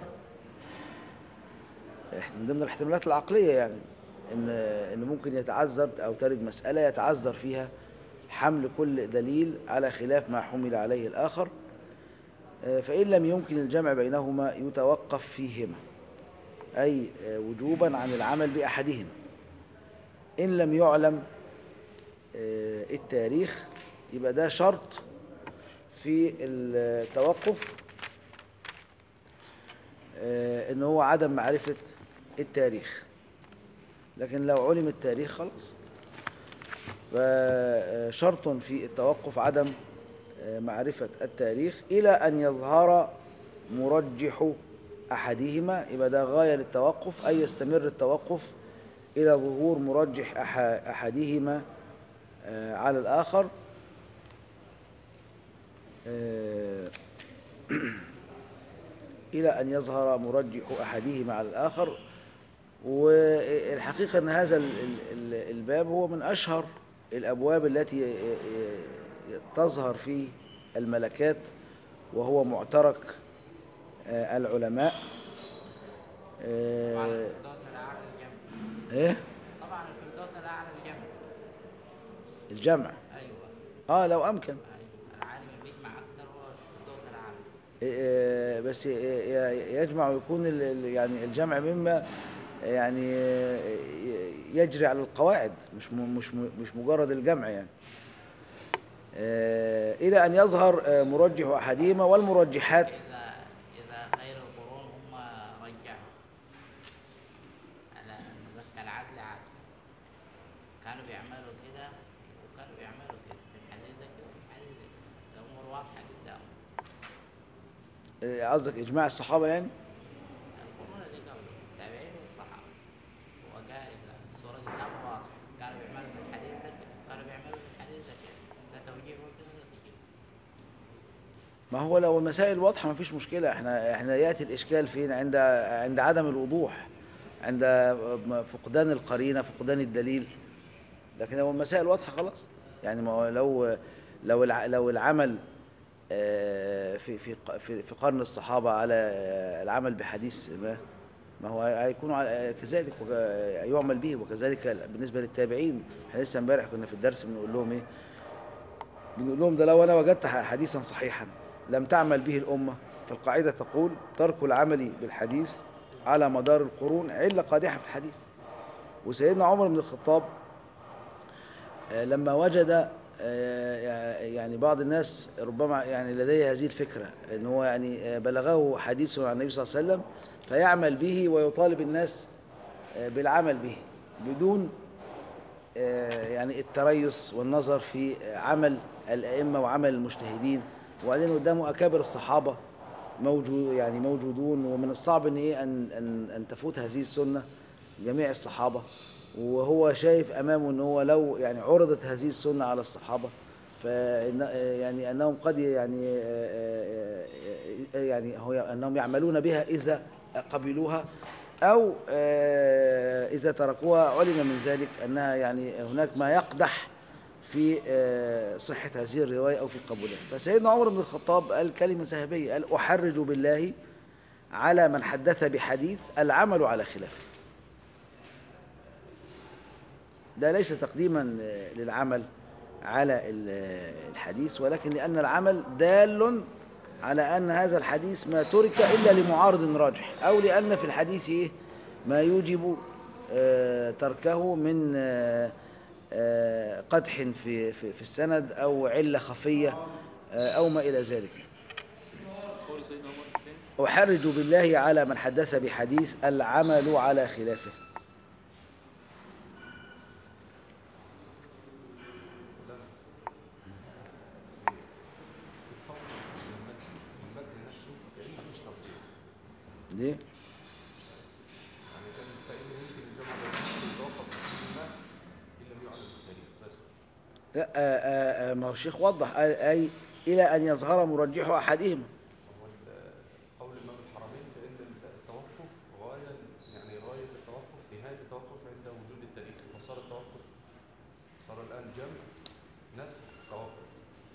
إحنا من ضمن الاحتمالات العقلية يعني إن إن ممكن يتعذر أو ترد مسألة يتعذر فيها حمل كل دليل على خلاف ما حمل عليه الآخر آه، فإن لم يمكن الجمع بينهما يتوقف فيهما أي آه، وجوبا عن العمل بأحدهما إن لم يعلم آه، التاريخ يبقى ده شرط في التوقف آه، ان هو عدم معرفة التاريخ لكن لو علم التاريخ خلاص فشرط في التوقف عدم آه، معرفة التاريخ إلى أن يظهر مرجح أحدهما يبقى ده غاية للتوقف أي يستمر التوقف إلى ظهور مرجح أح- أحدهما آه، على الآخر آه، إلى أن يظهر مرجح أحدهما على الآخر والحقيقة أن هذا ال- ال- ال- الباب هو من أشهر الأبواب التي ي- ي- تظهر في الملكات وهو معترك آه، العلماء طبعا آه، الفردوس الأعلى الجمع إيه طبعا الفردوس الأعلى الجمع الجمع أيوة آه لو أمكن أيوة العالم اللي بيجمع أكثر هو الفردوس الأعلى آه، بس ي- يجمع ويكون ال- ال- يعني الجمع مما يعني آه، يجري على القواعد مش م- مش م- مش مجرد الجمع يعني آه، إلى أن يظهر آه، مرجح أحدهما والمرجحات إذا إذا خير القرون هم رجعوا على أن ذكر العدل عدل كانوا بيعملوا كده وكانوا بيعملوا كده في الحديث ده كده وفي الحديث ده كده. الأمور واضحة قدامهم آه، قصدك إجماع الصحابة يعني القرون اللي قبل التابعين والصحابة وقال إذا الصورة قدامه واضحة كانوا بيعملوا في الحديث ده كده كانوا بيعملوا في الحديث ده كده ده توجيه ممكن وده توجيه ما هو لو المسائل واضحة ما فيش مشكلة احنا احنا يأتي الإشكال فين عند عند عدم الوضوح عند فقدان القرينة فقدان الدليل لكن لو المسائل واضحة خلاص يعني ما هو لو لو الع- لو العمل آه، في في ق- في في قرن الصحابة على آه، العمل بحديث ما ما هو هيكون على- كذلك وك- يعمل به وكذلك بالنسبة للتابعين احنا لسه امبارح كنا في الدرس بنقول لهم ايه بنقول لهم ده لو أنا وجدت حديثا صحيحا لم تعمل به الأمة فالقاعدة تقول ترك العمل بالحديث على مدار القرون علة قادحة في الحديث وسيدنا عمر بن الخطاب آه، لما وجد آه، يعني بعض الناس ربما يعني لديه هذه الفكرة ان هو يعني آه، بلغه حديث عن النبي صلى الله عليه وسلم فيعمل به ويطالب الناس آه، بالعمل به بدون آه، يعني التريث والنظر في عمل الأئمة وعمل المجتهدين وبعدين قدامه أكابر الصحابة موجود يعني موجودون ومن الصعب ان ايه ان ان ان تفوت هذه السنه جميع الصحابه وهو شايف امامه ان هو لو يعني عرضت هذه السنه على الصحابه فإن يعني انهم قد يعني يعني هو انهم يعملون بها اذا قبلوها او اذا تركوها علم من ذلك انها يعني هناك ما يقدح في آه، صحة هذه الرواية أو في قبولها فسيدنا عمر بن الخطاب قال كلمة ذهبية قال أحرج بالله على من حدث بحديث العمل على خلافه ده ليس تقديما آه، للعمل على ال- آه، الحديث ولكن لأن العمل دال على أن هذا الحديث ما ترك إلا لمعارض راجح أو لأن في الحديث إيه ما يوجب آه، تركه من آه، آه، قدح في في في السند أو علة خفية آه، أو ما إلى ذلك قول سيدنا عمر الثاني أحرج بالله على من حدث بحديث العمل على خلافه ليه؟ لا آه، آه، آه، ما هو الشيخ وضح قال أي إلى أن يظهر مرجح أحدهما قول الإمام الحرمين بأن التوقف غاية يعني غاية التوقف نهاية التوقف عند وجود التاريخ فصار التوقف صار الآن جمع نسخ توقف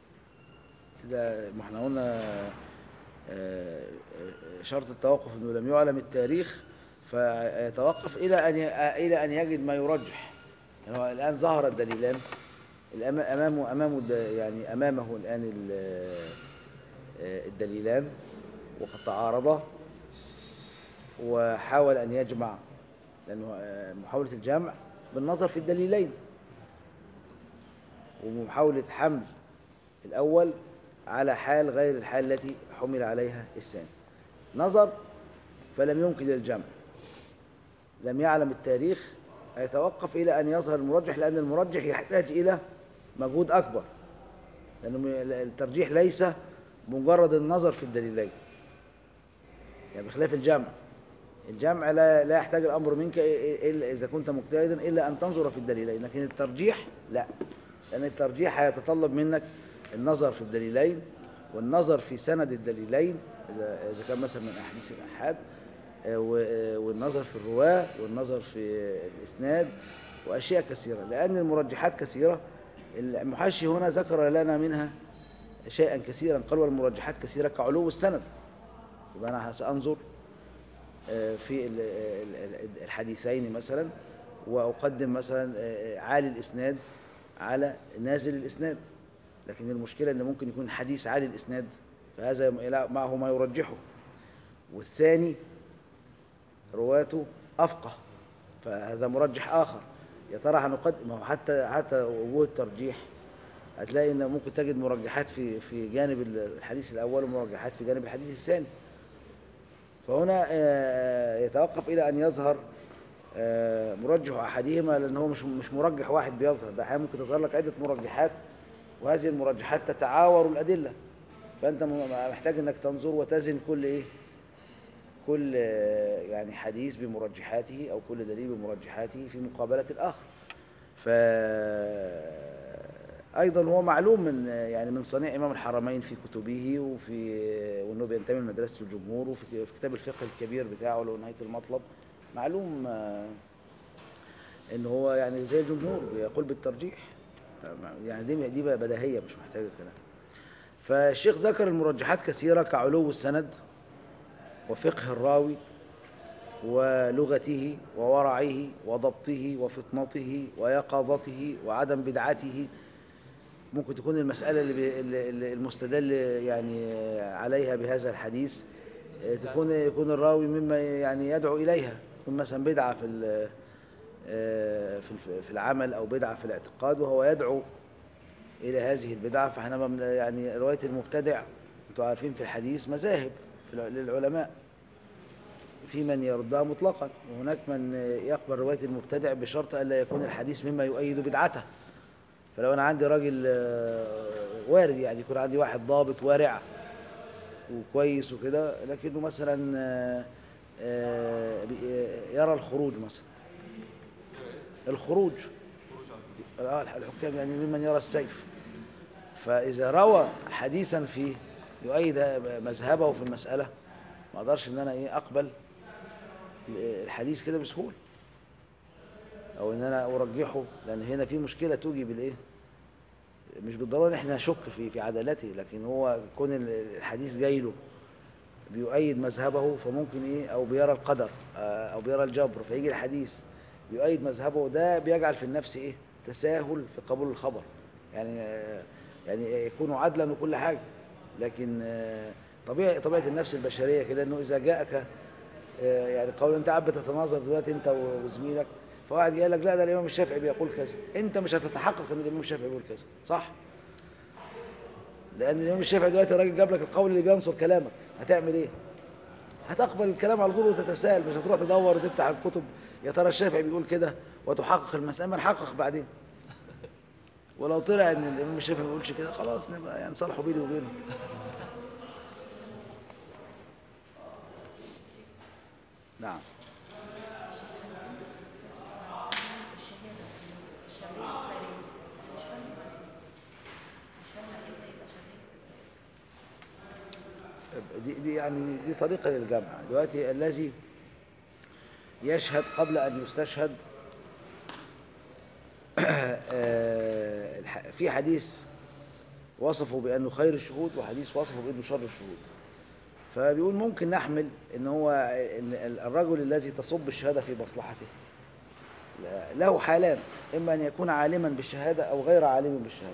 ده ما احنا قلنا آه، آه، شرط التوقف انه لم يعلم التاريخ فيتوقف الى ان ي- آه، الى ان يجد ما يرجح يعني هو الان ظهر الدليلان الأما- امامه امامه الد- يعني امامه الان ال- آه، الدليلان وقد تعارضا وحاول ان يجمع لانه آه، محاوله الجمع بالنظر في الدليلين ومحاوله حمل الأول على حال غير الحال التي حمل عليها الثاني نظر فلم يمكن الجمع لم يعلم التاريخ يتوقف إلى أن يظهر المرجح لأن المرجح يحتاج إلى مجهود أكبر لأن الترجيح ليس مجرد النظر في الدليلين يعني بخلاف الجمع الجمع لا لا يحتاج الأمر منك إلا إذا كنت مجتهدا إلا أن تنظر في الدليلين لكن الترجيح لا لأن الترجيح هيتطلب منك النظر في الدليلين والنظر في سند الدليلين إذا إذا كان مثلا من أحاديث الأحاد آه، و- آه، والنظر في الرواة والنظر في الإسناد وأشياء كثيرة لأن المرجحات كثيرة المحشي هنا ذكر لنا منها شيئا كثيرا قال والمرجحات كثيرة كعلو السند يبقى أنا سأنظر آه، في ال- ال- ال- الحديثين مثلا وأقدم مثلا آه، عالي الإسناد على نازل الإسناد لكن المشكلة أن ممكن يكون حديث عالي الإسناد فهذا معه ما يرجحه والثاني رواته أفقه فهذا مرجح آخر يا ترى هنقدم ما هو حتى حتى وجوه الترجيح هتلاقي ان ممكن تجد مرجحات في في جانب الحديث الاول ومرجحات في جانب الحديث الثاني فهنا آه، يتوقف الى ان يظهر آه، مرجح احدهما لان هو مش مش مرجح واحد بيظهر ده احيانا ممكن تظهر لك عده مرجحات وهذه المرجحات تتعاور الادله فانت م- محتاج انك تنظر وتزن كل ايه كل آه، يعني حديث بمرجحاته او كل دليل بمرجحاته في مقابله الاخر ف ايضا هو معلوم من يعني من صنيع امام الحرمين في كتبه وفي وانه بينتمي لمدرسه الجمهور وفي في كتاب الفقه الكبير بتاعه له نهايه المطلب معلوم آه، ان هو يعني زي الجمهور بيقول بالترجيح يعني دي دي بقى بديهيه مش محتاجه كلام فالشيخ ذكر المرجحات كثيره كعلو السند وفقه الراوي ولغته وورعه وضبطه وفطنته ويقظته وعدم بدعته ممكن تكون المسألة اللي بي- اللي- اللي المستدل يعني عليها بهذا الحديث آه، تكون يكون الراوي مما يعني يدعو إليها يكون مثلا بدعة في ال- آه، في الف- في العمل أو بدعة في الاعتقاد وهو يدعو إلى هذه البدعة فاحنا ما بن- يعني رواية المبتدع انتوا عارفين في الحديث مذاهب في الع- للعلماء في من يردها مطلقا وهناك من يقبل رواية المبتدع بشرط ألا يكون الحديث مما يؤيد بدعته فلو أنا عندي راجل آه، وارد يعني يكون عندي واحد ضابط وارع وكويس وكده لكنه مثلا آه، آه، بي- آه، يرى الخروج مثلا الخروج آه، الحكام يعني ممن يرى السيف فإذا روى حديثا فيه يؤيد مذهبه في المسألة ما اقدرش ان انا ايه اقبل الحديث كده بسهوله او ان انا ارجحه لان هنا في مشكله توجب الايه مش بالضروره ان احنا نشك في في عدالته لكن هو كون الحديث جاي له بيؤيد مذهبه فممكن ايه او بيرى القدر آه، او بيرى الجبر فيجي الحديث بيؤيد مذهبه ده بيجعل في النفس ايه تساهل في قبول الخبر يعني آه، يعني يكون عدلا وكل حاجه لكن آه، طبيعي طبيعه النفس البشريه كده انه اذا جاءك آه، يعني قول انت قاعد بتتناظر دلوقتي انت وزميلك فواحد قال لك لا ده الامام الشافعي بيقول كذا انت مش هتتحقق ان الامام الشافعي بيقول كذا صح لان الامام الشافعي دلوقتي الراجل جاب لك القول اللي بينصر كلامك هتعمل ايه هتقبل الكلام على طول وتتساءل مش هتروح تدور وتفتح الكتب يا ترى الشافعي بيقول كده وتحقق المسألة ما نحقق بعدين ولو طلع ان الامام الشافعي ما بيقولش كده خلاص نبقى يعني صالحوا بيني وبينه نعم دي, دي يعني دي طريقة للجمع دلوقتي الذي يشهد قبل أن يستشهد آه، الح- في حديث وصفه بأنه خير الشهود وحديث وصفه بأنه شر الشهود فبيقول ممكن نحمل ان هو إن الرجل الذي تصب الشهادة في مصلحته له حالان إما أن يكون عالما بالشهادة أو غير عالم بالشهادة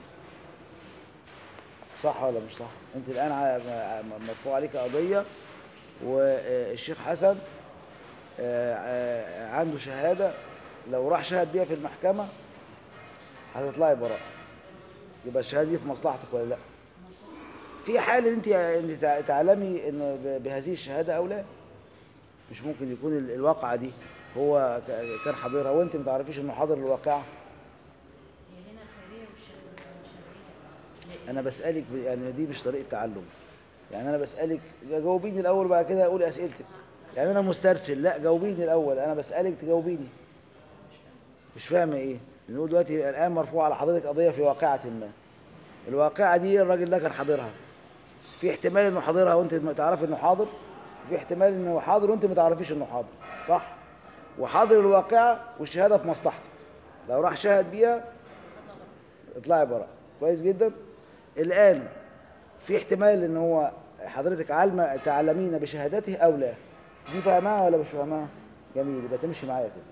صح ولا مش صح أنت الآن ع- م- مرفوع عليك قضية والشيخ حسن آه، آه، عنده شهادة لو راح شهد بيها في المحكمة هتطلعي براءة يبقى الشهادة دي في مصلحتك ولا لا في حال انت انت تع- تعلمي ان ب- بهذه الشهادة او لا مش ممكن يكون ال- الواقعة دي هو ك- كان حاضرها وانت ما تعرفيش انه حاضر الواقعة هي هنا الخيرية والشرعية انا بسألك ب- يعني دي مش طريقة تعلم يعني انا بسألك جاوبيني الاول بعد كده قولي اسئلتك يعني انا مسترسل لا جاوبيني الاول انا بسألك تجاوبيني مش فاهمة ايه بنقول دلوقتي الان مرفوع على حضرتك قضية في واقعة ما الواقعة دي الراجل ده كان حاضرها في احتمال انه حاضرها وانت ما تعرف انه حاضر في احتمال انه حاضر وانت ما تعرفيش انه حاضر صح وحاضر الواقعة والشهادة في مصلحتك لو راح شاهد بيها اطلعي براء كويس جدا الآن في احتمال ان هو حضرتك علمة تعلمين بشهادته او لا دي فاهمها ولا مش فاهمها جميل يبقى تمشي معايا كده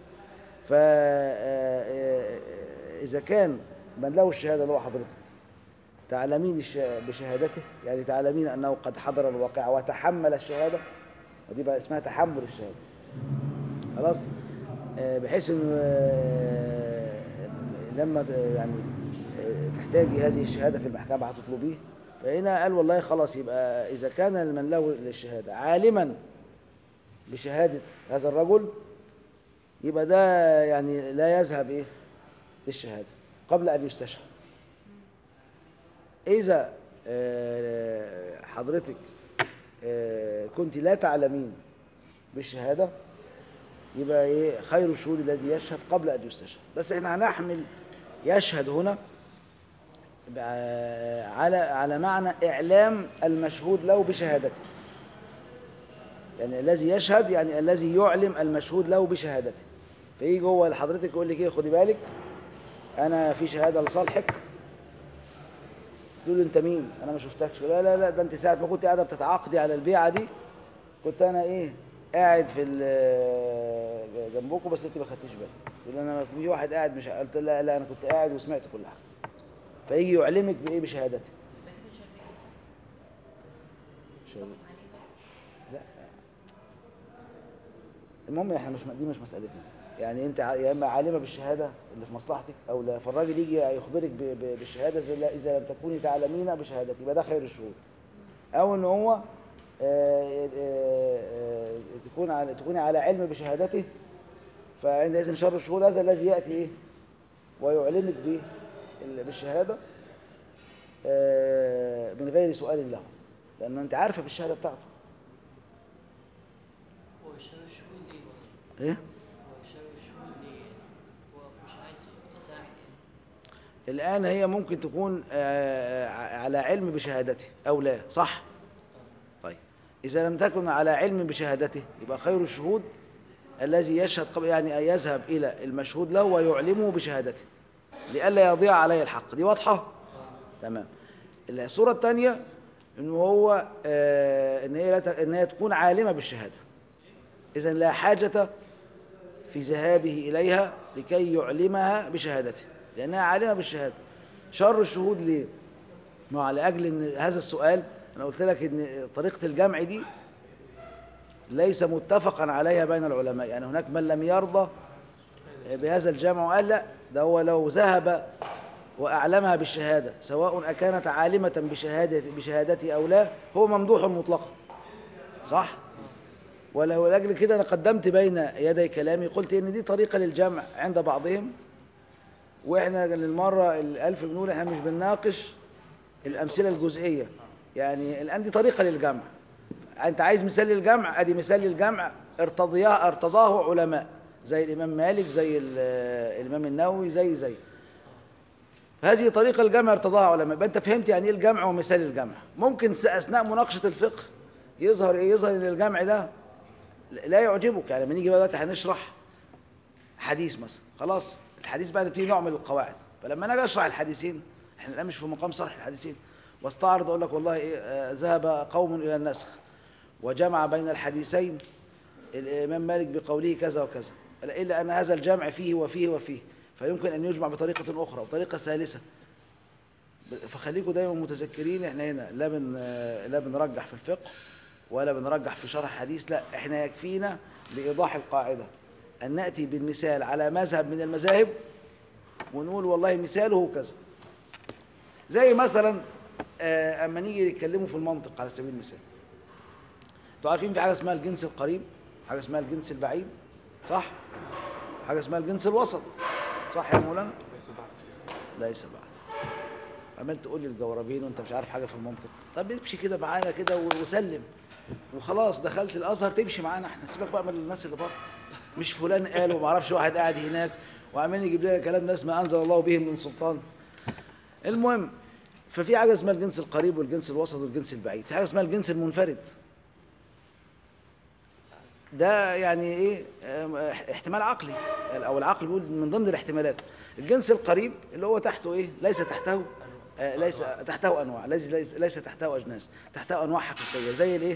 فإذا كان من له الشهادة اللي هو حضرتك تعلمين الش- بشهادته يعني تعلمين أنه قد حضر الواقع وتحمل الشهادة ودي بقى اسمها تحمل الشهادة خلاص آه، بحيث انه آه، لما ت- يعني آه، تحتاجي هذه الشهادة في المحكمة هتطلبيه فهنا قال والله خلاص يبقى إذا كان من له الشهادة عالما بشهادة هذا الرجل يبقى ده يعني لا يذهب إيه للشهادة قبل أن يستشهد إذا آه، حضرتك آه، كنت لا تعلمين بالشهادة يبقى إيه خير الشهود الذي يشهد قبل أن يستشهد بس إحنا هنحمل يشهد هنا بع- على على معنى إعلام المشهود له بشهادته يعني الذي يشهد يعني الذي يعلم المشهود له بشهادته فيجي هو لحضرتك يقول لك ايه خدي بالك انا في شهاده لصالحك تقول له انت مين انا ما شفتكش لا لا لا ده انت ساعه ما كنت قاعده بتتعاقدي على البيعه دي كنت انا ايه قاعد في ال- جنبكم بس انت ما خدتيش بالك تقول انا في واحد قاعد مش قلت لا لا انا كنت قاعد وسمعت كل حاجه فيجي يعلمك بايه بشهادته شهادة. لا المهم احنا مش دي مش مسألتنا يعني انت ع- يا اما عالمة بالشهادة اللي في مصلحتك او لا فالراجل يجي يخبرك ب- ب- بالشهادة إذا لا- اذا لم تكوني تعلمين بشهادتي يبقى ده خير الشهود او ان هو آه، آه، آه، تكون على تكوني على علم بشهادته فعندئذ شر الشهود هذا الذي يأتي ايه ويعلمك به ال- بالشهادة آه، من غير سؤال له لأن أنت عارفة بالشهادة بتاعته هو الشهر الشهود ليه برضه؟ إيه؟ هو الشهر الشهود ليه هو مش عايز يساعد يعني الآن هي ممكن تكون آه، على علم بشهادته أو لا صح؟ طيب إذا لم تكن على علم بشهادته يبقى خير الشهود الذي يشهد قبل يعني أن يذهب إلى المشهود له ويعلمه بشهادته لئلا يضيع عليه الحق دي واضحة؟ تمام الصورة الثانية إن هو آه، إن هي لا ت- إن هي تكون عالمة بالشهادة إذا لا حاجة في ذهابه إليها لكي يعلمها بشهادته لأنها عالمة بالشهادة شر الشهود ليه؟ ما هو على أجل إن هذا السؤال أنا قلت لك إن طريقة الجمع دي ليس متفقا عليها بين العلماء يعني هناك من لم يرضى بهذا الجمع وقال لا ده هو لو ذهب وأعلمها بالشهادة سواء أكانت عالمة بشهادة بشهادته أو لا هو ممدوح مطلقا صح؟ ولو لأجل كده أنا قدمت بين يدي كلامي قلت إن دي طريقة للجمع عند بعضهم وإحنا للمرة الألف بنقول إحنا مش بنناقش الأمثلة الجزئية يعني الآن دي طريقة للجمع أنت عايز مثال للجمع أدي مثال للجمع ارتضياه ارتضاه علماء زي الإمام مالك زي ال- الإمام النووي زي زي هذه طريقة الجمع ارتضاها علماء يبقى أنت فهمت يعني إيه الجمع ومثال الجمع ممكن س- أثناء مناقشة الفقه يظهر إيه يظهر إن الجمع ده لا يعجبك يعني لما نيجي بقى دلوقتي هنشرح حديث مثلا خلاص الحديث بقى فيه نوع من القواعد فلما انا اجي اشرح الحديثين احنا الان مش في مقام شرح الحديثين واستعرض اقول لك والله إيه آه، ذهب قوم الى النسخ وجمع بين الحديثين الامام مالك بقوله كذا وكذا الا ان هذا الجمع فيه وفيه وفيه فيمكن ان يجمع بطريقه اخرى وطريقه ثالثه فخليكم دايما متذكرين احنا هنا لا بن لا بنرجح في الفقه ولا بنرجح في شرح حديث لا احنا يكفينا لإيضاح القاعدة أن نأتي بالمثال على مذهب من المذاهب ونقول والله مثاله كذا زي مثلا آه، أما نيجي نتكلموا في المنطق على سبيل المثال انتوا عارفين في حاجة اسمها الجنس القريب حاجة اسمها الجنس البعيد صح حاجة اسمها الجنس الوسط صح يا مولانا ليس بعد عمال تقول لي الجوربين وانت مش عارف حاجه في المنطق طب امشي كده معانا كده و- وسلم وخلاص دخلت الازهر تمشي معانا احنا سيبك بقى من الناس اللي بره مش فلان قال وما اعرفش واحد قاعد هناك وعمال يجيب لنا كلام ناس ما انزل الله بهم من سلطان المهم ففي حاجه اسمها الجنس القريب والجنس الوسط والجنس البعيد في حاجه اسمها الجنس المنفرد ده يعني ايه آم، احتمال عقلي او العقل بيقول من ضمن الاحتمالات الجنس القريب اللي هو تحته ايه ليس تحته آه، ليس تحته انواع ليس ليس, ليس تحته اجناس تحته انواع حقيقيه زي الايه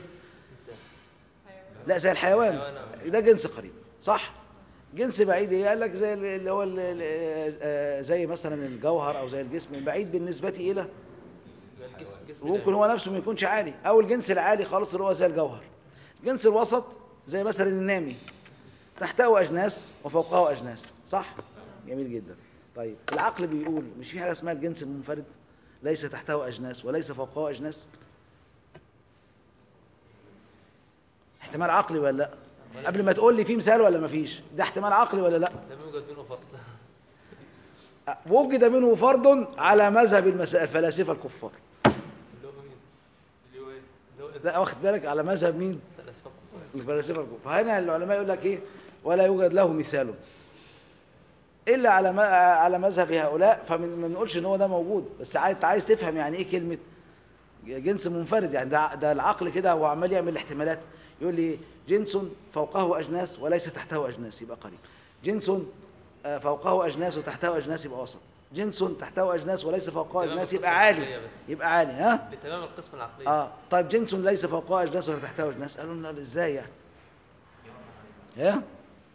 لا زي الحيوان حيوان. ده جنس قريب صح جنس بعيد ايه قال لك زي اللي هو ال- ال- آه، زي مثلا الجوهر او زي الجسم البعيد بالنسبه الى الجسم جسم ممكن هو نفسه ما يكونش عالي او الجنس العالي خالص اللي هو زي الجوهر الجنس الوسط زي مثلا النامي تحته اجناس وفوقه اجناس صح جميل جدا طيب العقل بيقول مش في حاجه اسمها الجنس المنفرد ليس تحته اجناس وليس فوقه اجناس احتمال عقلي ولا لا قبل ما تقول لي في مثال ولا ما فيش ده احتمال عقلي ولا لا لم يوجد منه فرد وجد منه فرد على مذهب المس- الفلاسفه الكفار اللي هو مين؟ اللي هو ايه؟ اللي هو لا واخد بالك على مذهب مين فلسفة. الفلاسفه الكفار فهنا العلماء يقول لك ايه ولا يوجد له مثال الا على ما على مذهب هؤلاء فما بنقولش ان هو ده موجود بس عايز عايز تفهم يعني ايه كلمه جنس منفرد يعني ده ده العقل كده هو عمال يعمل احتمالات يقول لي جنس فوقه اجناس وليس تحته اجناس يبقى قريب جنس آه، فوقه اجناس وتحته اجناس يبقى وسط جنس تحته اجناس وليس فوقه تمام اجناس القسمة يبقى عالي العقلية بس. يبقى عالي ها بتمام القسم العقلية اه طيب جنس ليس فوقه اجناس ولا تحته اجناس قالوا لنا ازاي يعني ها ما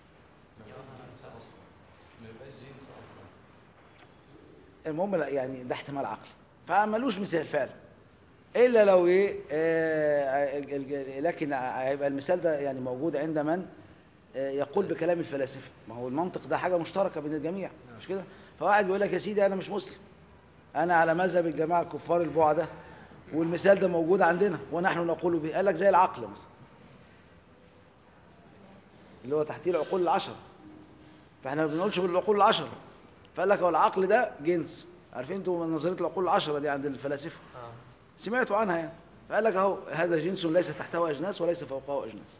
يبقاش جنس اصلا المهم لا يعني ده احتمال عقلي فمالوش مثال فعلا الا لو ايه آه ال- ال- لكن هيبقى المثال ده يعني موجود عند من آه، يقول بكلام الفلاسفة ما هو المنطق ده حاجة مشتركة بين الجميع مش كده فواحد يقول لك يا سيدي أنا مش مسلم أنا على مذهب الجماعة الكفار البعدة والمثال ده موجود عندنا ونحن نقول به قال لك زي العقل مثلا اللي هو تحتيه العقول العشر فاحنا ما بنقولش بالعقول العشر فقال لك هو العقل ده جنس عارفين انتوا نظريه العقول العشره دي عند الفلاسفه اه سمعتوا عنها يعني فقال لك اهو هذا جنس ليس تحته اجناس وليس فوقه اجناس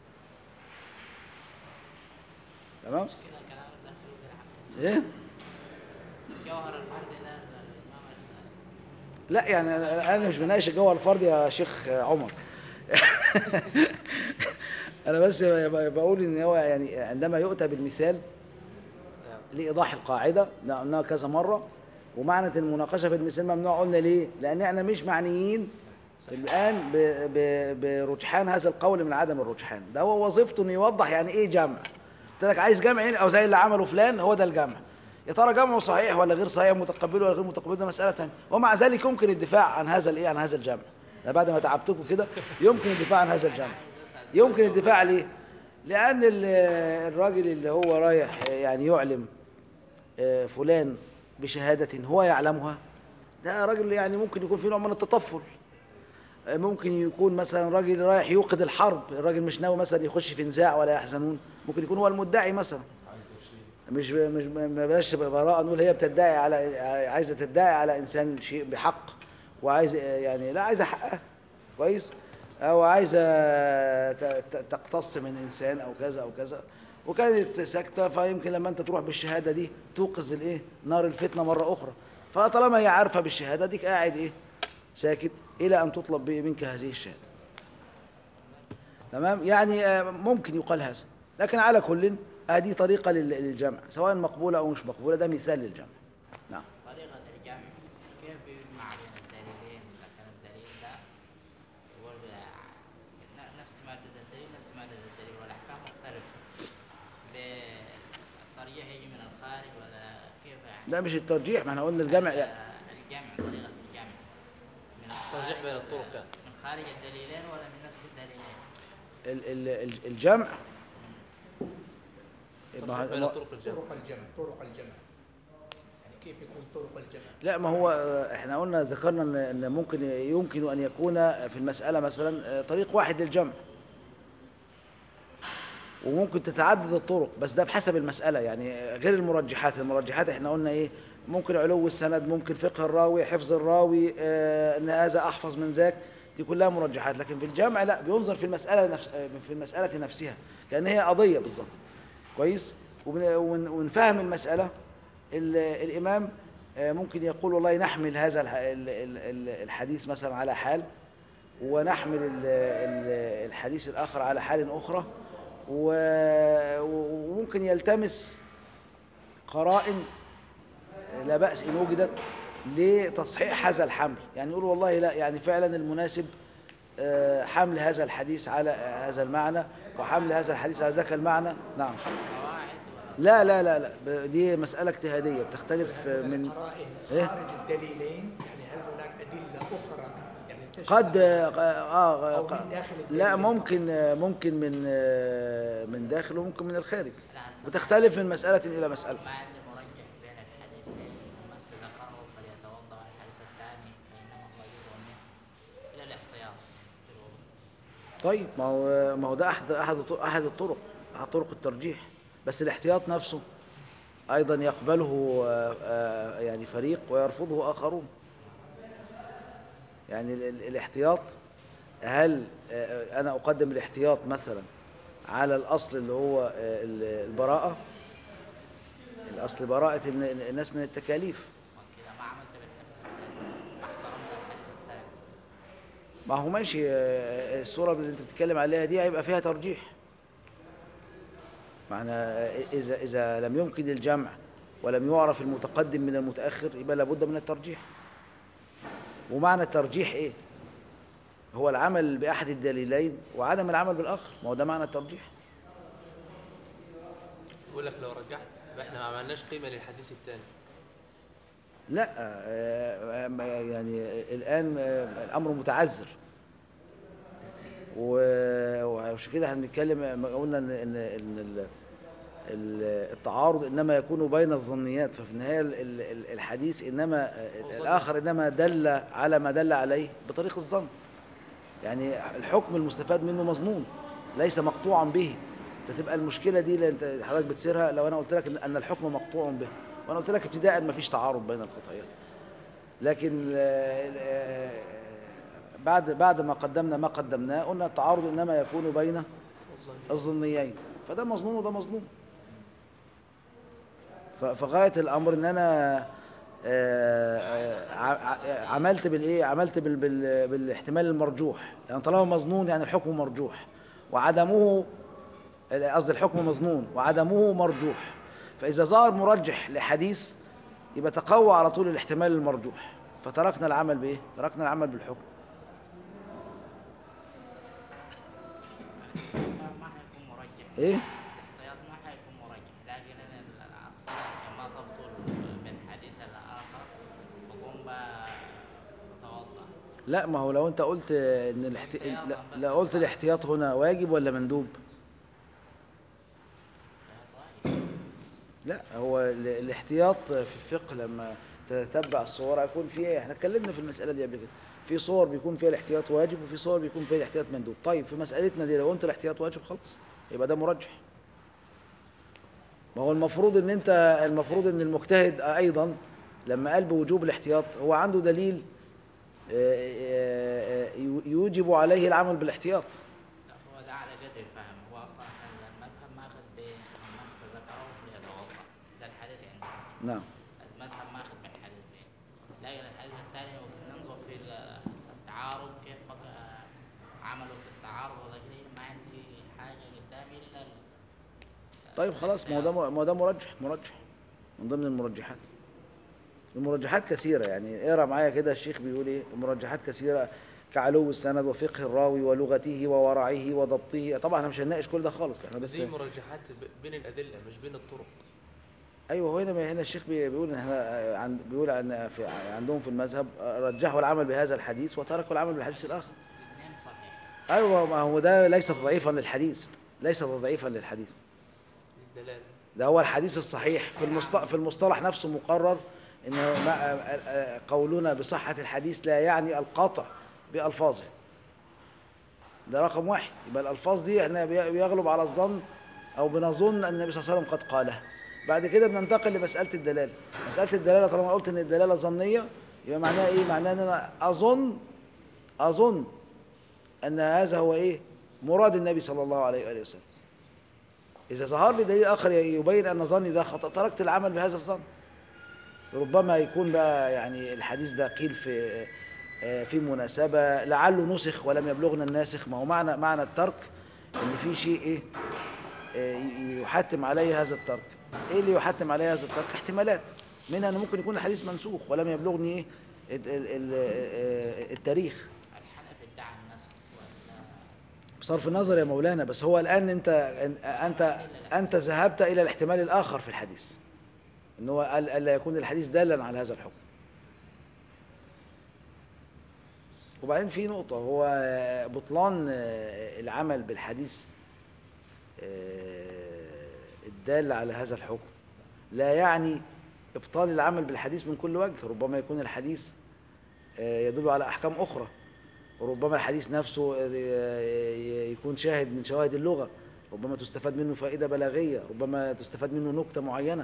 تمام كده كلام داخل في العقل ايه جوهر الفرد ده الإمام ال- لا يعني انا أنا مش بناقش الجوهر الفردي يا شيخ عمر انا بس بقول ان هو يعني عندما يؤتى بالمثال نعم لإيضاح القاعدة قلناها كذا مرة ومعنى المناقشة في المثال ممنوع قلنا ليه؟ لأن احنا مش معنيين الآن ب- ب- برجحان هذا القول من عدم الرجحان ده هو وظيفته انه يوضح يعني ايه جمع قلت لك عايز جمع إيه؟ او زي اللي عمله فلان هو ده الجمع يا ترى جمعه صحيح ولا غير صحيح متقبله ولا غير متقبله ده مسألة ثانية ومع ذلك يمكن الدفاع عن هذا الايه عن هذا الجمع ده بعد ما تعبتكم كده يمكن الدفاع عن هذا الجمع يمكن الدفاع ليه لأن ال- الراجل اللي هو رايح يعني يعلم آه، فلان بشهادة هو يعلمها ده راجل يعني ممكن يكون فيه نوع من التطفل آه، ممكن يكون مثلا راجل رايح يوقد الحرب الراجل مش ناوي مثلا يخش في نزاع ولا يحزنون ممكن يكون هو المدعي مثلا مش مش ما بلاش براءة نقول هي بتدعي على عايزة تدعي على إنسان شيء بحق وعايزة يعني لا عايزة حقها كويس أو عايزة ت- ت- تقتص من إنسان أو كذا أو كذا وكانت ساكتة فيمكن لما أنت تروح بالشهادة دي توقظ الإيه نار الفتنة مرة أخرى فطالما هي عارفة بالشهادة ديك قاعد إيه ساكت إلى أن تطلب منك هذه الشهادة تمام يعني آه، ممكن يقال هذا لكن على كل هذه طريقة لل- للجمع سواء مقبولة أو مش مقبولة ده مثال للجمع نعم طريقة الجمع كيف بيجمع بين الدليلين إذا كان الدليل ده هو ال- ن- نفس مادة الدليل نفس مادة الدليل والأحكام مختلفة بالترجيح يجي من الخارج ولا كيف يعني؟ لا مش الترجيح ما احنا قلنا الجمع يعني ال- الجمع طريقة الجمع من ترجيح الخارج بين ولا- الطرق يعني. من خارج الدليلين ولا من نفس الدليلين؟ ال- ال- ال- الجمع ترجيح بين ما- طرق الجمع طرق الجمع طرق الجمع يعني كيف يكون طرق الجمع لا ما هو آه، احنا قلنا ذكرنا ان إن ممكن يمكن ان يكون في المسألة مثلا آه، طريق واحد للجمع وممكن تتعدد الطرق بس ده بحسب المسألة يعني غير المرجحات المرجحات احنا قلنا ايه ممكن علو السند ممكن فقه الراوي حفظ الراوي آه، ان هذا احفظ من ذاك دي كلها مرجحات لكن في الجمع لا بينظر في المسألة نفس آه، في المسألة نفسها كأن هي قضية بالظبط كويس وبن- ون- ونفهم المسألة ال- الإمام آه، ممكن يقول والله نحمل هذا الح- ال- ال- ال- الحديث مثلا على حال ونحمل ال- ال- الحديث الآخر على حال أخرى و- وممكن يلتمس قرائن لا بأس إن وجدت لتصحيح هذا الحمل يعني يقول والله لا يعني فعلا المناسب آه، حمل هذا الحديث على هذا المعنى وحمل هذا الحديث على ذاك المعنى نعم قواعد لا ولا لا لا لا ب- دي مسألة اجتهادية بتختلف من قرائن إيه؟ خارج الدليلين يعني هل هناك أدلة أخرى يعني تشمل قد آه أو آه من داخل لا الدليل ممكن آه، ممكن من آه، من داخل وممكن من الخارج لا أصلاً بتختلف من مسألة إلى مسألة ما عندي مرجح بين الحديثين ومن ذكره فليتوضا الحديث الثاني فانما هو يجر منه الى الاحتياط في الوضوء طيب ما هو ما هو ده أحد أحد الط- أحد الطرق أحد طرق الترجيح بس الاحتياط نفسه أيضا يقبله آه، آه، يعني فريق ويرفضه آخرون يعني ال- ال- الاحتياط هل آه، أنا أقدم الاحتياط مثلا على الأصل اللي هو آه، ال- البراءة الأصل براءة الن- الناس من التكاليف وكذا ما عملت بالحديث الثاني ما احترمت الحديث الثاني ما هو ماشي آه، الصورة اللي انت بتتكلم عليها دي هيبقى فيها ترجيح معنى آه، إذا إذا لم يمكن الجمع ولم يعرف المتقدم من المتأخر يبقى لابد من الترجيح ومعنى الترجيح إيه؟ هو العمل بأحد الدليلين وعدم العمل بالآخر ما هو ده معنى الترجيح يقول لك لو رجحت يبقى احنا ما عملناش قيمة للحديث الثاني لا آه، آه، يعني الآن آه، الأمر متعذر و- وعشان كده احنا بنتكلم ما قلنا ان ان ان ال- ال- التعارض انما يكون بين الظنيات ففي النهايه ال- ال- ال- الحديث انما الاخر انما دل على ما دل عليه بطريق الظن يعني الحكم المستفاد منه مظنون ليس مقطوعا به انت تبقى المشكله دي اللي انت حضرتك بتسيرها لو انا قلت لك ان أن الحكم مقطوع به وانا قلت لك ابتداء ما فيش تعارض بين القطعيات لكن آه، آه، بعد بعد ما قدمنا ما قدمناه قلنا التعارض انما يكون بين الظن الظنيين فده مظنون وده مظنون ف- فغاية الأمر إن أنا آه، آه، ع- ع- عملت بالإيه عملت بال بال بالاحتمال المرجوح يعني طالما مظنون يعني الحكم مرجوح وعدمه قصدي الحكم مظنون وعدمه مرجوح فإذا ظهر مرجح لحديث يبقى تقوى على طول الاحتمال المرجوح فتركنا العمل بإيه تركنا العمل بالحكم ما ما حيكون مرجح إيه الاحتياط ما حيكون مرجح لكن انا ال- الصلاة ما تبطل من حديث الآخر بقوم بتوضأ لا ما هو لو انت قلت ان الاحت... لا, لا قلت الاحتياط هنا واجب ولا مندوب لا هو ال- الاحتياط في الفقه لما تتبع الصور هيكون فيه ايه احنا اتكلمنا في المسألة دي قبل كده في صور بيكون فيها الاحتياط واجب وفي صور بيكون فيها الاحتياط مندوب طيب في مسألتنا دي لو قلت الاحتياط واجب خلاص يبقى ده مرجح ما هو المفروض ان انت المفروض ان المجتهد ايضا لما قال بوجوب الاحتياط هو عنده دليل آه، آه، يوجب عليه العمل بالاحتياط لا هو ده على قدر الفهم هو اصلا احنا المذهب ماخذ بالنص ذكره ليتوضا ده الحديث عندنا نعم المذهب ماخذ بالحديث ده لكن الحديث الثاني ممكن ننظر في ال- التعارض كيف بقى عملوا في التعارض ولا كده ما عندي حاجه قدامي الا ال- طيب خلاص ما هو ده ما هو ده مرجح مرجح من ضمن المرجحات المرجحات كثيرة يعني اقرا معايا كده الشيخ بيقول ايه المرجحات كثيرة كعلو السند وفقه الراوي ولغته وورعه وضبطه طبعا احنا مش هنناقش كل ده خالص احنا بس دي مرجحات ب- بين الأدلة مش بين الطرق ايوه هو هنا هنا الشيخ بي- بيقول ان احنا عن بيقول ان في عندهم في المذهب رجحوا العمل بهذا الحديث وتركوا العمل بالحديث الاخر الاثنين صحيح ايوه ما هو ده ليس ضعيفا للحديث ليس ضعيفا للحديث الدلالة ده هو الحديث الصحيح في المصطلح, في المصطلح نفسه مقرر ان ما- قولنا بصحة الحديث لا يعني القطع بألفاظه ده رقم واحد يبقى الألفاظ دي احنا بي- بيغلب على الظن أو بنظن أن النبي صلى الله عليه وسلم قد قالها بعد كده بننتقل لمسألة الدلالة مسألة الدلالة طالما قلت أن الدلالة ظنية يبقى معناها إيه؟ معناها أن أنا أظن أظن أن هذا هو إيه؟ مراد النبي صلى الله عليه وآله وسلم إذا ظهر لي دليل آخر يبين أن ظني ده خطأ تركت العمل بهذا الظن ربما يكون بقى يعني الحديث ده قيل في آه، في مناسبة لعله نسخ ولم يبلغنا الناسخ ما هو معنى معنى الترك ان في شيء ايه آه، ي- يحتم عليه هذا الترك ايه اللي يحتم عليه هذا الترك احتمالات منها انه ممكن يكون الحديث منسوخ ولم يبلغني ايه ال- ال- ال- آه، التاريخ الحنفي ادعى النسخ ولا بصرف النظر يا مولانا بس هو الآن أنت أنت أنت ذهبت إلى الاحتمال الآخر في الحديث إن هو قال ألا يكون الحديث دالا على هذا الحكم وبعدين في نقطة هو بطلان العمل بالحديث الدال على هذا الحكم لا يعني إبطال العمل بالحديث من كل وجه ربما يكون الحديث يدل على أحكام أخرى وربما الحديث نفسه يكون شاهد من شواهد اللغة ربما تستفاد منه فائدة بلاغية ربما تستفاد منه نكتة معينة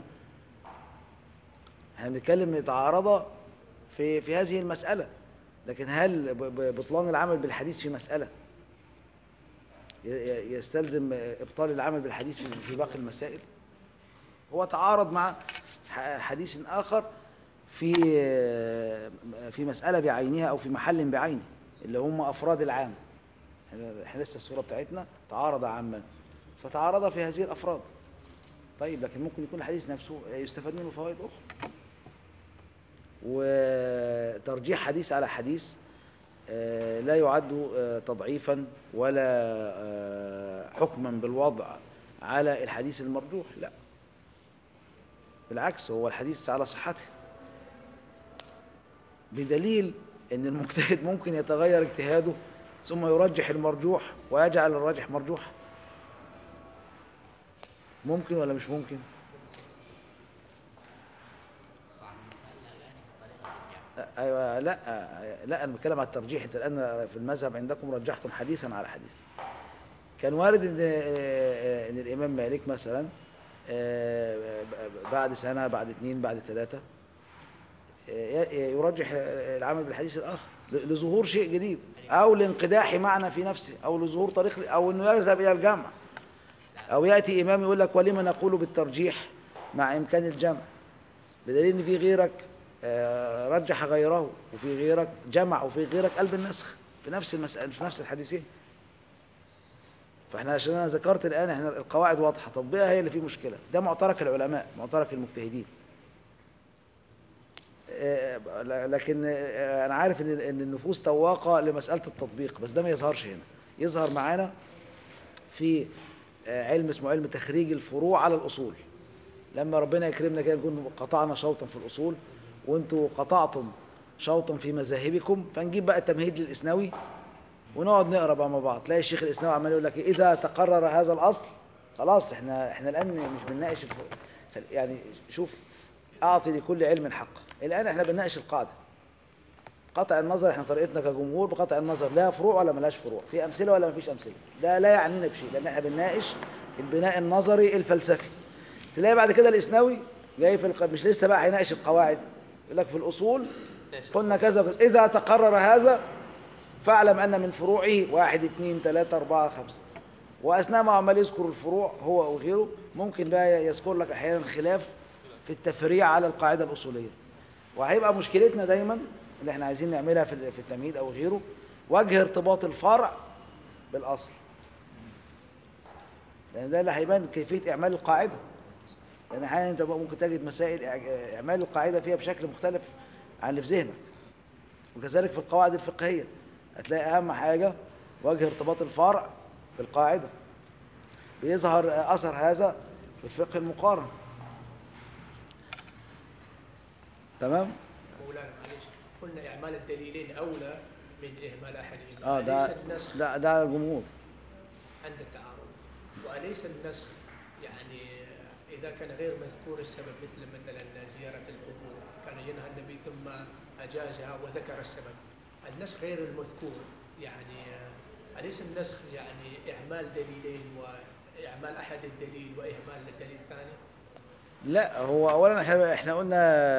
احنا بنتكلم تعارض في في هذه المسألة لكن هل ب- ب- بطلان العمل بالحديث في مسألة ي- ي- يستلزم إبطال العمل بالحديث في- في باقي المسائل هو تعارض مع ح- حديث آخر في في مسألة بعينها أو في محل بعينه اللي هم أفراد العام احنا إحنا لسه الصورة بتاعتنا تعارض عاما فتعارض في هذه الأفراد طيب لكن ممكن يكون الحديث نفسه يستفاد منه فوائد أخرى وترجيح حديث على حديث آه، لا يعد آه، تضعيفا ولا آه، حكما بالوضع على الحديث المرجوح لا بالعكس هو الحديث على صحته بدليل ان المجتهد ممكن يتغير اجتهاده ثم يرجح المرجوح ويجعل الراجح مرجوح ممكن ولا مش ممكن صح مثال الأغاني بطريقة الجمع ايوه لا لا انا بتكلم على الترجيح انت الان في المذهب عندكم رجحتم حديثا على حديث كان وارد ان ان الامام مالك مثلا بعد سنه بعد اثنين بعد ثلاثه يرجح العمل بالحديث الاخر لظهور شيء جديد او لانقداح معنى في نفسه او لظهور طريق او انه يذهب الى الجمع او ياتي امام يقول لك ولما نقول بالترجيح مع امكان الجمع بدليل ان في غيرك آه، رجح غيره وفي غيرك جمع وفي غيرك قلب النسخ في نفس المسألة في نفس الحديثين فاحنا عشان انا ذكرت الان احنا القواعد واضحه تطبيقها هي اللي فيه مشكله ده معترك العلماء معترك المجتهدين آه، لكن آه، انا عارف ان ان النفوس تواقه لمساله التطبيق بس ده ما يظهرش هنا يظهر معانا في آه، علم اسمه علم تخريج الفروع على الاصول لما ربنا يكرمنا كده نكون قطعنا شوطا في الاصول وانتوا قطعتم شوطا في مذاهبكم فنجيب بقى التمهيد للاسنوي ونقعد نقرا بقى مع بعض تلاقي الشيخ الاسنوي عمال يقول لك إيه، اذا تقرر هذا الاصل خلاص احنا احنا الان مش بنناقش الف- يعني شوف اعطي لكل علم حقه الان احنا بنناقش القاعده قطع النظر احنا طريقتنا كجمهور بقطع النظر لا فروع ولا ملاش فروع في امثله ولا مفيش امثله ده لا يعنينا بشيء لان احنا بنناقش البناء النظري الفلسفي تلاقي بعد كده الاسنوي جاي في الق... مش لسه بقى هيناقش القواعد يقول لك في الاصول ماشي. قلنا كذا وكذا اذا تقرر هذا فاعلم ان من فروعه واحد اثنين ثلاثة أربعة خمسة وأثناء ما عمال يذكر الفروع هو وغيره ممكن بقى يذكر لك أحيانا خلاف في التفريع على القاعدة الأصولية وهيبقى مشكلتنا دايما اللي احنا عايزين نعملها في في التمهيد أو غيره وجه ارتباط الفرع بالأصل لأن ده اللي هيبان كيفية إعمال القاعدة لأن أحيانا أنت بقى ممكن تجد مسائل إع- إعمال القاعدة فيها بشكل مختلف عن اللي في ذهنك وكذلك في القواعد الفقهية هتلاقي أهم حاجة وجه ارتباط الفرع بالقاعدة بيظهر أثر هذا في الفقه المقارن تمام؟ مولانا معلش قلنا إعمال الدليلين أولى من إهمال أحدهما اه ده أليس النسخ ده ده على الجمهور عند التعارض وأليس النسخ يعني إذا كان غير مذكور السبب مثل مثلا زيارة القبور كان ينهى النبي ثم أجازها وذكر السبب النسخ غير المذكور يعني أليس النسخ يعني إعمال دليلين وإعمال أحد الدليل وإهمال الدليل الثاني لا هو اولا احنا احنا قلنا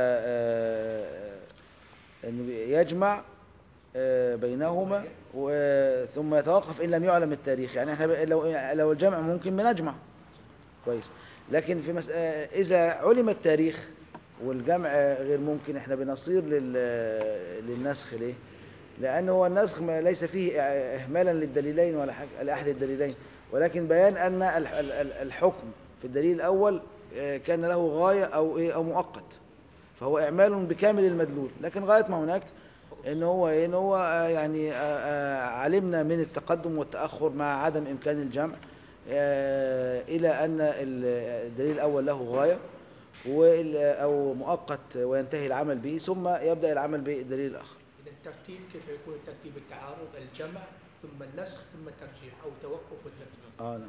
آه، انه يجمع آه، بينهما و- ثم يتوقف ان لم يعلم التاريخ يعني احنا ب- لو لو الجمع ممكن بنجمع كويس لكن في مس... آه، اذا علم التاريخ والجمع غير ممكن احنا بنصير لل... للنسخ ليه لأنه هو النسخ ما ليس فيه إهمالا للدليلين ولا حاجة لأحد الدليلين ولكن بيان أن الح- ال- ال- الحكم في الدليل الأول آه، كان له غاية أو إيه أو مؤقت فهو إعمال بكامل المدلول لكن غاية ما هناك إن هو إيه إن هو آه، يعني آه، آه، علمنا من التقدم والتأخر مع عدم إمكان الجمع آه، إلى أن ال- الدليل الأول له غاية وال- أو مؤقت وينتهي العمل به ثم يبدأ العمل بالدليل الآخر إذا الترتيب كيف يكون ترتيب التعارض الجمع ثم النسخ ثم الترجيح أو توقف والترجيح اه نعم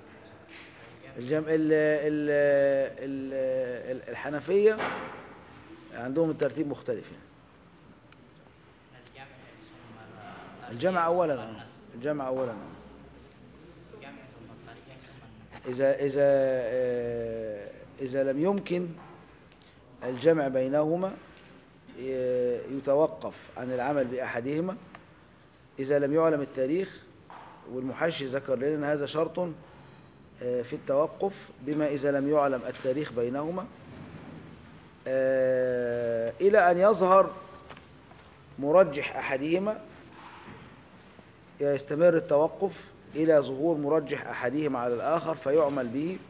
هذا. الجم... ال... ال... ال... ال- الحنفية عندهم الترتيب مختلف يعني. الجمع ثم الترجيح الجمع أولا ثم آه. النسخ. الجمع أولا آه. الجمع ثم الترجيح ثم النسخ إذا إذا آه، إذا لم يمكن الجمع بينهما ي- يتوقف عن العمل بأحدهما إذا لم يعلم التاريخ والمحشي ذكر لنا أن هذا شرط آه، في التوقف بما إذا لم يعلم التاريخ بينهما آه، إلى أن يظهر مرجح أحدهما يستمر التوقف إلى ظهور مرجح أحدهما على الآخر فيعمل به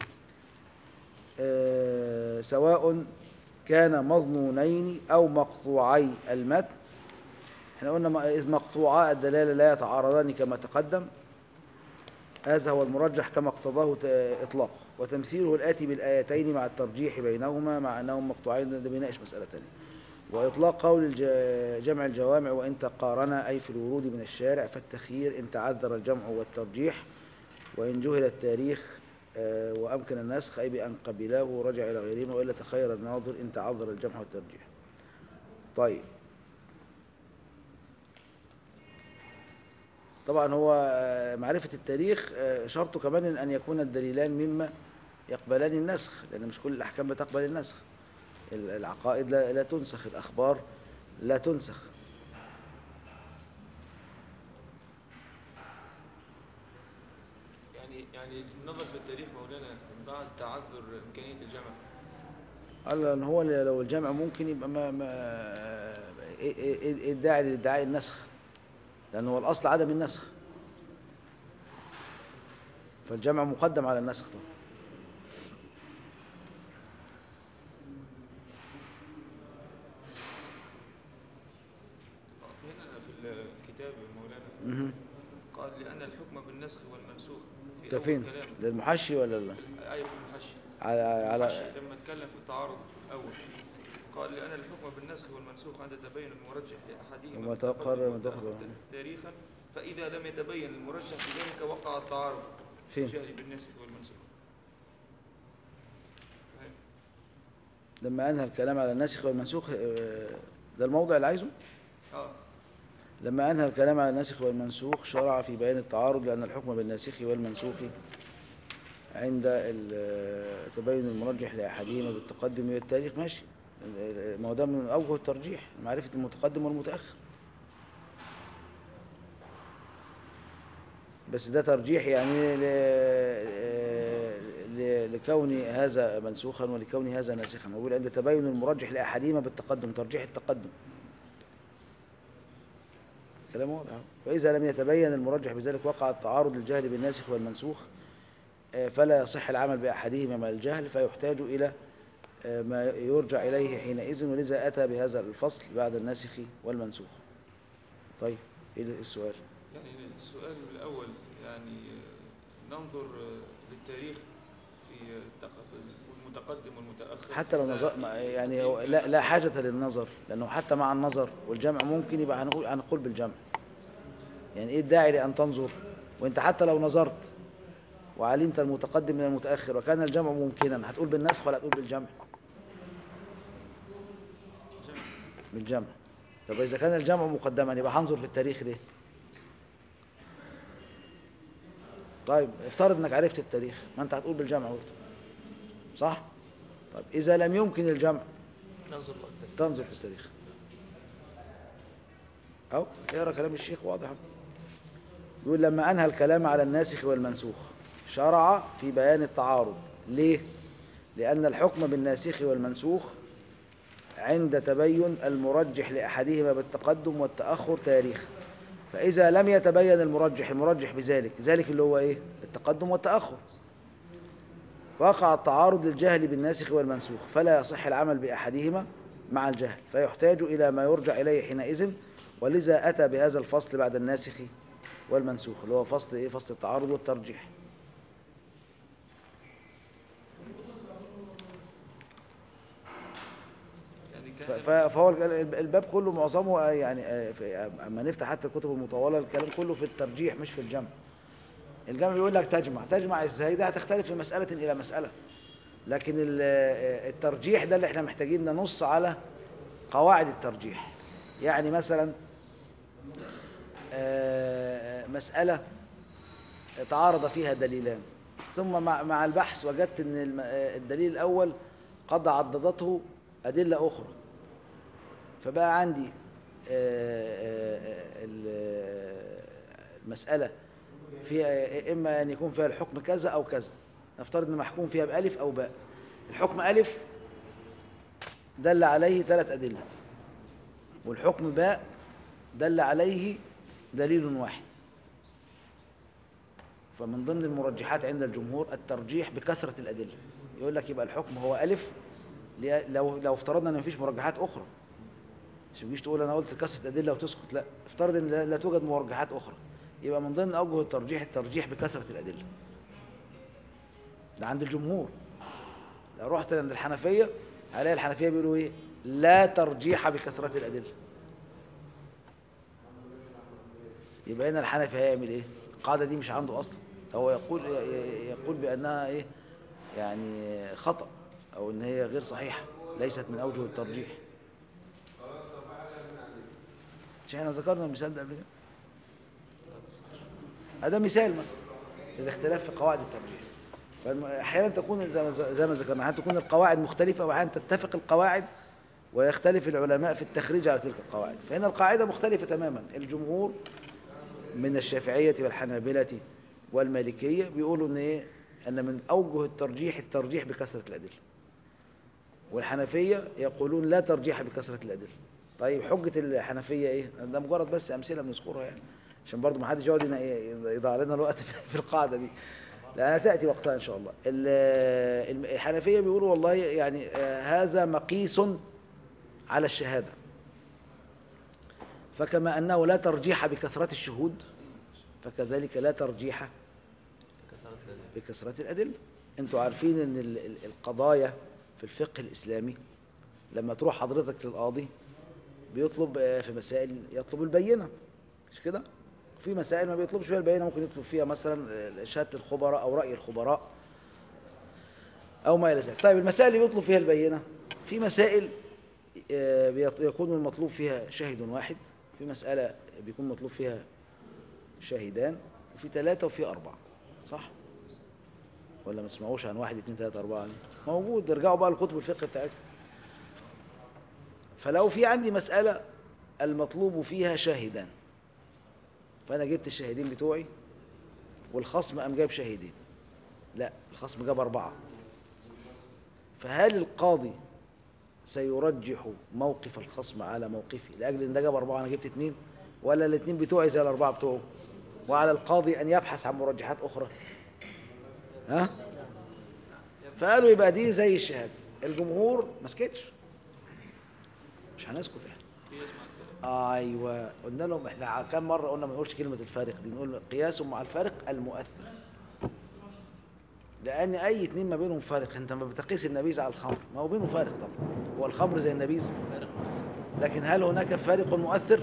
آه، سواء كان مظنونين أو مقطوعي المتن احنا قلنا ما- إذ مقطوعا الدلالة لا يتعارضان كما تقدم هذا هو المرجح كما اقتضاه ت- إطلاق وتمثيله الآتي بالآيتين مع الترجيح بينهما مع أنهم مقطوعين ده بيناقش مسألة تانية وإطلاق قول الج- جمع الجوامع وإن تقارن أي في الورود من الشارع فالتخيير إن تعذر الجمع والترجيح وإن جهل التاريخ آه، وأمكن النسخ أي بأن قبلاه ورجع إلى غيرهما وإلا تخير الناظر إن تعذر الجمع والترجيح طيب طبعا هو آه، معرفة التاريخ آه، شرطه كمان أن يكون الدليلان مما يقبلان النسخ لأن مش كل الأحكام بتقبل النسخ ال- العقائد لا, لا تنسخ الأخبار لا تنسخ يعني يعني النظر في التاريخ مولانا بعد تعذر إمكانية الجمع قال ان هو لو الجمع ممكن يبقى ما, ما ايه إيه- إيه- إيه الداعي لادعاء النسخ لان هو الاصل عدم النسخ فالجمع مقدم على النسخ طبعا هنا في الكتاب مولانا مهم. قال لأن الحكم بالنسخ والمنسوخ في ده أول فين كلام للمحشي ولا لا الآية في المحشي على على المحشي لما اتكلم في التعارض الأول قال لأن الحكم بالنسخ والمنسوخ عند تبين المرجح لأحدهما وما بالتقدم تأخر وما والتأخر تأخر. تاريخا فإذا لم يتبين المرجح في ذلك وقع التعارض فين؟ الجهل بالنسخ والمنسوخ فاهم؟ لما انهى الكلام على الناسخ والمنسوخ آه، ده الموضع اللي عايزه اه لما أنهى الكلام على الناسخ والمنسوخ شرع في بيان التعارض لأن الحكم بالناسخ والمنسوخ عند ال- تبين المرجح لأحدهما بالتقدم من التاريخ ماشي ما هو ده من أوجه الترجيح معرفة المتقدم والمتأخر بس ده ترجيح يعني ل... ل... لكون هذا منسوخا ولكون هذا ناسخا ويقول عند تبين المرجح لأحدهما بالتقدم ترجيح التقدم كلام واضح أهو. فإذا لم يتبين المرجح بذلك وقع التعارض الجهل بالناسخ والمنسوخ آه، فلا يصح العمل بأحدهما مع الجهل فيحتاج إلى آه، ما يرجع إليه حينئذ ولذا أتى بهذا الفصل بعد الناسخ والمنسوخ طيب إيه السؤال يعني السؤال الأول يعني آه، ننظر آه، للتاريخ في آه، التق- في المتقدم والمتأخر حتى لو نظر ما- يعني هو لا, لا حاجة للنظر لأنه حتى مع النظر والجمع ممكن يبقى هنقول هنقول بالجمع يعني إيه الداعي لأن تنظر وأنت حتى لو نظرت وعلمت المتقدم من المتأخر وكان الجمع ممكنا هتقول بالنسخ ولا هتقول بالجمع بالجمع طب إذا كان الجمع مقدما يبقى هنظر في التاريخ ليه طيب افترض انك عرفت التاريخ ما انت هتقول بالجمع برضه صح طيب اذا لم يمكن الجمع ننظر قدام تنظر في التاريخ أو اقرا كلام الشيخ واضح يقول لما أنهى الكلام على الناسخ والمنسوخ شرع في بيان التعارض ليه؟ لأن الحكم بالناسخ والمنسوخ عند تبين المرجح لأحدهما بالتقدم والتأخر تاريخ فإذا لم يتبين المرجح المرجح بذلك ذلك اللي هو إيه؟ التقدم والتأخر وقع التعارض للجهل بالناسخ والمنسوخ فلا يصح العمل بأحدهما مع الجهل فيحتاج إلى ما يرجع إليه حينئذ ولذا أتى بهذا الفصل بعد الناسخ والمنسوخ اللي هو فصل إيه؟ فصل التعارض والترجيح يعني ف- كان ف- فهو الب- الباب كله معظمه آه، يعني آه، في- اما نفتح حتى الكتب المطولة الكلام كله في الترجيح مش في الجمع الجمع يقول لك تجمع تجمع ازاي ده هتختلف من مسألة إلى مسألة لكن ال- آه، الترجيح ده اللي احنا محتاجين ننص على قواعد الترجيح يعني مثلا آه، مسألة تعارض فيها دليلان ثم مع مع البحث وجدت ان الم- آه، الدليل الأول قد عضدته أدلة أخرى فبقى عندي آه، آه، ال- المسألة فيها إما أن يكون فيها الحكم كذا أو كذا نفترض أن محكوم فيها بألف أو باء الحكم ألف دل عليه ثلاث أدلة والحكم باء دل عليه دليل واحد فمن ضمن المرجحات عند الجمهور الترجيح بكثرة الأدلة يقول لك يبقى الحكم هو ألف لي- لو لو افترضنا ان مفيش مرجحات اخرى مش تجيش تقول انا قلت كثره ادله وتسكت لا افترض ان لا لا توجد مرجحات اخرى يبقى من ضمن اوجه الترجيح الترجيح بكثره الادله ده عند الجمهور لو رحت عند الحنفيه هلاقي الحنفيه بيقولوا ايه لا ترجيح بكثرة الأدلة يبقى هنا الحنفي هيعمل ايه القاعدة دي مش عنده أصلا هو يقول يقول بأنها ايه يعني خطأ أو إن هي غير صحيحة ليست من أوجه الترجيح مش احنا ذكرنا المثال ده قبل كده هذا مثال مثلا الاختلاف في قواعد الترجيح فأحيانا تكون زي ما زي ما ذكرنا أحيانا تكون القواعد مختلفة وأحيانا تتفق القواعد ويختلف العلماء في التخريج على تلك القواعد فهنا القاعدة مختلفة تماما الجمهور من الشافعية والحنابلة والمالكية بيقولوا ان ايه ان من اوجه الترجيح الترجيح بكثرة الادلة والحنفية يقولون لا ترجيح بكثرة الادلة طيب حجة الحنفية ايه ده مجرد بس امثلة بنذكرها يعني عشان برضو ما حدش يقعد هنا إيه يضيع لنا الوقت في القاعدة دي لأنها تأتي وقتها إن شاء الله ال- الحنفية بيقولوا والله يعني آه، هذا مقيس على الشهادة فكما أنه لا ترجيح بكثرة الشهود فكذلك لا ترجيح كثرة الأدلة. بكثرة الأدلة أنتوا عارفين أن ال- ال- القضايا في الفقه الإسلامي لما تروح حضرتك للقاضي بيطلب آه، في مسائل يطلب البينة مش كده؟ في مسائل ما بيطلبش فيها البينة ممكن يطلب فيها مثلا آه، شهادة الخبراء أو رأي الخبراء أو ما إلى ذلك طيب المسائل اللي بيطلب فيها البينة في مسائل آه، بيط- يكون المطلوب فيها شاهد واحد في مسألة بيكون مطلوب فيها شاهدان وفي ثلاثة وفي أربعة صح؟ ولا ما تسمعوش عن واحد اتنين تلاتة أربعة دي؟ موجود ارجعوا بقى لكتب الفقه بتاعتكم فلو في عندي مسألة المطلوب فيها شاهدان فأنا جبت الشاهدين بتوعي والخصم قام جايب شاهدين لا الخصم جاب أربعة فهل القاضي سيرجح موقف الخصم على موقفي لأجل إن ده جاب أربعة أنا جبت اتنين ولا الاتنين بتوعي زي الأربعة بتوعه وعلى القاضي أن يبحث عن مرجحات أخرى ها فقالوا يبقى دي زي الشهادة الجمهور ما سكتش مش هنسكت احنا ايوه قلنا لهم احنا كم مره قلنا ما نقولش كلمه الفارق دي نقول قياس مع الفارق المؤثر لان اي اتنين ما بينهم فارق انت ما بتقيس النبيذ على الخمر ما هو بينه فارق طبعا هو الخمر زي النبيذ فارق مؤثر. لكن هل هناك فارق مؤثر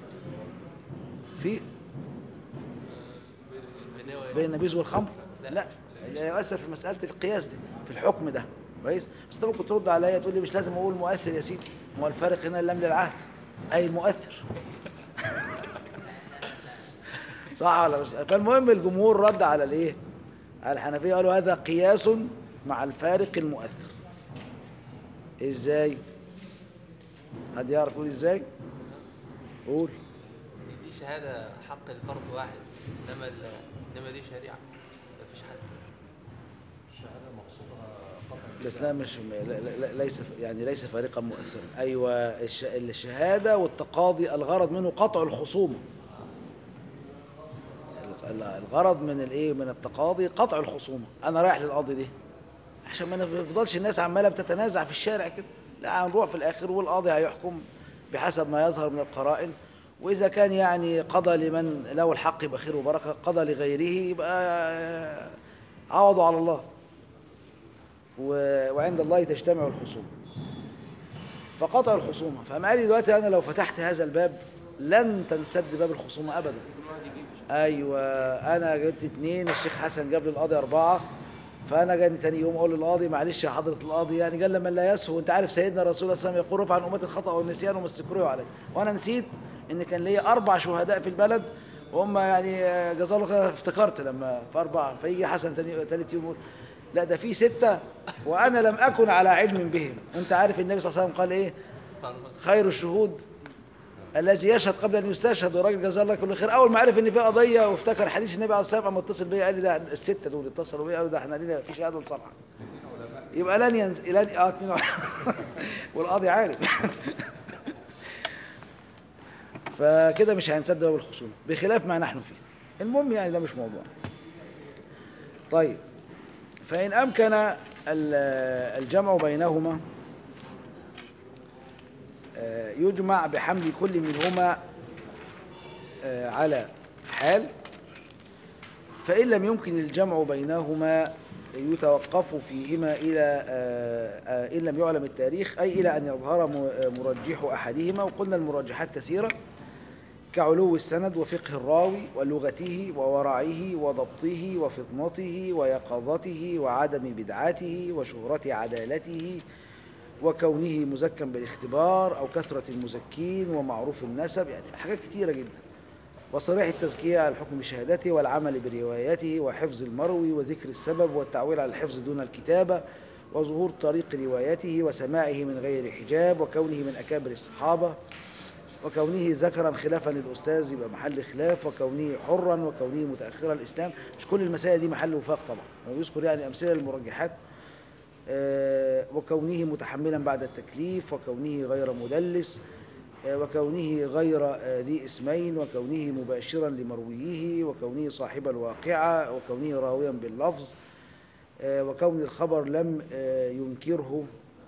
في بين إيه بين النبيذ والخمر لا. لا لا يؤثر في مسألة القياس دي في الحكم ده كويس بس انت ممكن ترد عليا تقول لي مش لازم اقول مؤثر يا سيدي ما هو الفارق هنا اللام للعهد اي المؤثر صح ولا مش فالمهم الجمهور رد على الايه على الحنفية قالوا هذا قياس مع الفارق المؤثر ازاي حد يعرف يقول ازاي قول دي دي شهادة حق لفرد واحد إنما ال- إنما دي شريعة مفيش حد الشهادة مقصودها قطع بس لا مش لا- لا- لا- ليس يعني ليس فارقا مؤثرا ايوه الش- الشهاده والتقاضي الغرض منه قطع الخصومه ال- الغرض من الايه من التقاضي قطع الخصومه انا رايح للقاضي دي عشان ما نفضلش الناس عماله بتتنازع في الشارع كده لا هنروح في الاخر والقاضي هيحكم بحسب ما يظهر من القرائن واذا كان يعني قضى لمن له الحق يبقى خير وبركه قضى لغيره يبقى عوضوا على الله و- وعند الله تجتمع الخصوم فقطع الخصومة فقام قال لي دلوقتي أنا لو فتحت هذا الباب لن تنسد باب الخصومة أبدا أيوة أنا جبت اتنين الشيخ حسن جاب لي القاضي أربعة فأنا جاني تاني يوم أقول للقاضي معلش يا حضرة القاضي يعني قال لما لا يسهو أنت عارف سيدنا الرسول صلى الله عليه وسلم يقول رفع عن أمة الخطأ والنسيان وما استكرهوا عليه وأنا نسيت إن كان ليا أربع شهداء في البلد وهم يعني آه، جزاه الله خير افتكرت لما في أربعة فيجي حسن تاني تالت يوم يقول لا ده في ستة وأنا لم أكن على علم بهم أنت عارف النبي صلى الله عليه وسلم قال إيه فرق خير الشهود الذي يشهد قبل ان يستشهد والراجل جزاه الله كل خير اول ما عرف ان في قضيه وافتكر حديث النبي عليه الصلاه والسلام قام اتصل بيا قال لي ده السته دول اتصلوا بيا قالوا ده احنا لينا في شهاده لصالحه يبقى لن ينز... لن اه اتنين وع- والقاضي عارف فكده مش هينسد باب الخصومه بخلاف ما نحن فيه المهم يعني ده مش موضوع طيب فإن أمكن ال- الجمع بينهما آه، يجمع بحمل كل منهما آه، على حال فإن لم يمكن الجمع بينهما يتوقف فيهما إلى آه، آه، إن لم يعلم التاريخ أي إلى أن يظهر م- آه، مرجح أحدهما وقلنا المرجحات كثيرة كعلو السند وفقه الراوي ولغته وورعه وضبطه وفطنته ويقظته وعدم بدعته وشهرة عدالته وكونه مزكا بالاختبار أو كثرة المزكين ومعروف النسب يعني حاجات كتيرة جدا وصريح التزكية على الحكم بشهادته والعمل بروايته وحفظ المروي وذكر السبب والتعويل على الحفظ دون الكتابة وظهور طريق روايته وسماعه من غير حجاب وكونه من أكابر الصحابة وكونه ذكرا خلافا للأستاذ يبقى محل خلاف وكونه حرا وكونه متأخرا الإسلام مش كل المسائل دي محل وفاق طبعا هو يذكر يعني أمثلة للمرجحات آه، وكونه متحملا بعد التكليف وكونه غير مدلس آه، وكونه غير آه، ذي اسمين وكونه مباشرا لمرويه وكونه صاحب الواقعة وكونه راويا باللفظ آه، وكون الخبر لم آه، ينكره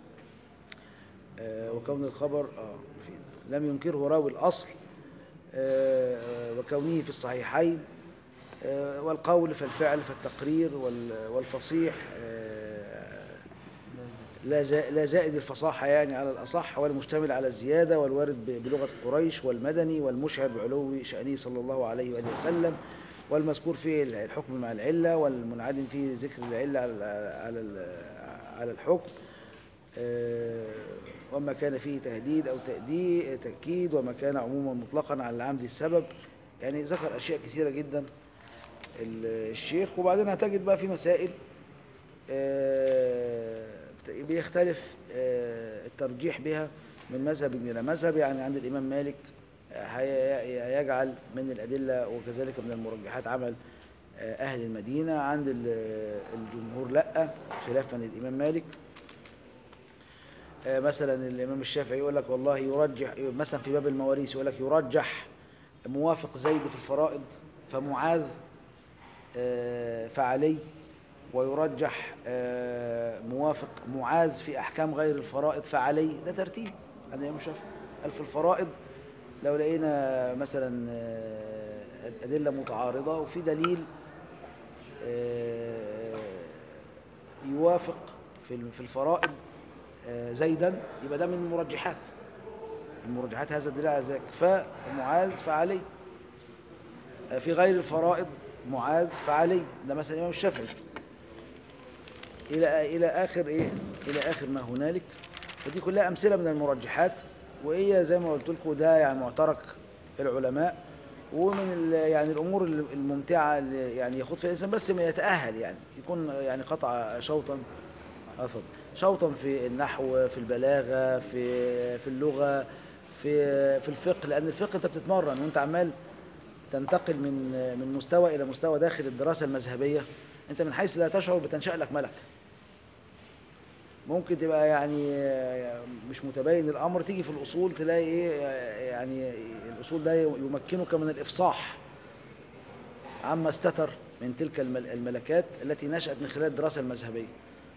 آه، وكون الخبر آه في- لم ينكره راوي الأصل آه، آه، وكونه في الصحيحين آه، والقول فالفعل فالتقرير وال- والفصيح آه، لا زا- لا زائد الفصاحة يعني على الأصح والمشتمل على الزيادة والوارد ب- بلغة قريش والمدني والمشعر بعلو شأنه صلى الله عليه وآله وسلم والمذكور فيه الحكم مع العلة والمنعدم فيه ذكر العلة على على ال- على الحكم آه، وما كان فيه تهديد أو تأدي- تأكيد وما كان عموما مطلقا على العمد السبب يعني ذكر أشياء كثيرة جدا ال- الشيخ وبعدين هتجد بقى في مسائل آه، بيختلف آه، الترجيح بها من مذهب إلى مذهب يعني عند الإمام مالك آه، هي- يجعل من الأدلة وكذلك من المرجحات عمل آه، أهل المدينة عند ال- الجمهور لا خلافا للإمام مالك آه، مثلا الإمام الشافعي يقول لك والله يرجح مثلا في باب المواريث يقول لك يرجح موافق زيد في الفرائض فمعاذ آه، فعلي ويرجح آه، موافق معاذ في أحكام غير الفرائض فعلي ده ترتيب عند الإمام الشافعي قال في الفرائض لو لقينا مثلا آه، أدلة متعارضة وفي دليل آه، يوافق في في الفرائض آه، زيدا يبقى ده من المرجحات المرجحات هذا الدليل على ذلك فمعاذ فعلي آه، في غير الفرائض معاذ فعلي ده مثلا الإمام الشافعي إلى إلى آخر إيه إلى آخر ما هنالك فدي كلها أمثلة من المرجحات وهي زي ما قلت لكم ده يعني معترك العلماء ومن ال- يعني الأمور الممتعة اللي يعني يخوض فيها الإنسان بس ما يتأهل يعني يكون يعني قطع شوطا أفضل شوطا في النحو في البلاغة في في اللغة في في الفقه لأن الفقه أنت بتتمرن وأنت عمال تنتقل من من مستوى إلى مستوى داخل الدراسة المذهبية أنت من حيث لا تشعر بتنشأ لك ملك ممكن تبقى يعني مش متبين الأمر تيجي في الأصول تلاقي إيه يعني الأصول ده يمكنك من الإفصاح عما استتر من تلك المل- الملكات التي نشأت من خلال الدراسة المذهبية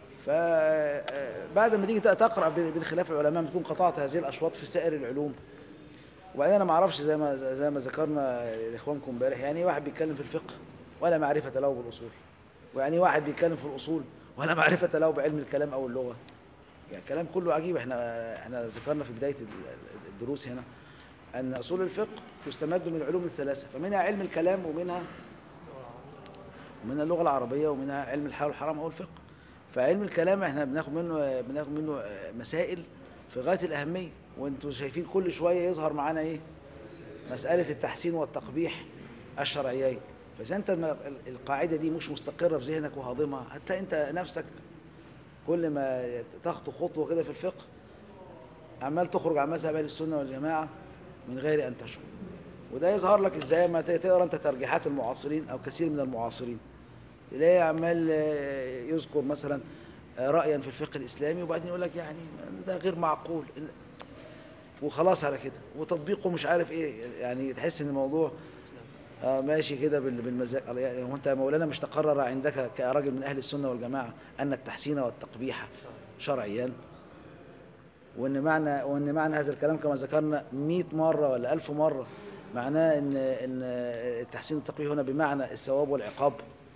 فبعد ما تيجي تقرأ بين خلاف العلماء بتكون قطعت هذه الأشواط في سائر العلوم وبعدين أنا ما أعرفش زي ما زي ما ذكرنا لإخوانكم امبارح يعني واحد بيتكلم في الفقه ولا معرفة له بالأصول ويعني واحد بيتكلم في الأصول ولا معرفة له بعلم الكلام أو اللغة يعني كلام كله عجيب احنا احنا ذكرنا في بداية الدروس هنا أن أصول الفقه تستمد من العلوم الثلاثة فمنها علم الكلام ومنها ومنها اللغة العربية ومنها علم الحلال والحرام أو الفقه فعلم الكلام احنا بناخد منه بناخد منه مسائل في غاية الأهمية وانتم شايفين كل شوية يظهر معانا ايه مسألة التحسين والتقبيح الشرعيين فإذا أنت الم- القاعدة دي مش مستقرة في ذهنك وهاضمها حتى أنت نفسك كل ما تخطو خطوة كده في الفقه عمال تخرج عن مذهب أهل السنة والجماعة من غير أن تشعر وده يظهر لك ازاي ما تقرا انت ترجيحات المعاصرين او كثير من المعاصرين تلاقي عمال آه، يذكر مثلا آه، رأيا في الفقه الإسلامي وبعدين يقول لك يعني ده غير معقول وخلاص على كده وتطبيقه مش عارف ايه يعني تحس ان الموضوع آه ماشي كده بال- بالمزاج يعني هو انت يا مولانا مش تقرر عندك كراجل من اهل السنه والجماعه ان التحسين والتقبيح شرعيان وان معنى وان معنى هذا الكلام كما ذكرنا 100 مره ولا 1000 مره معناه ان ان التحسين والتقبيح هنا بمعنى الثواب والعقاب هو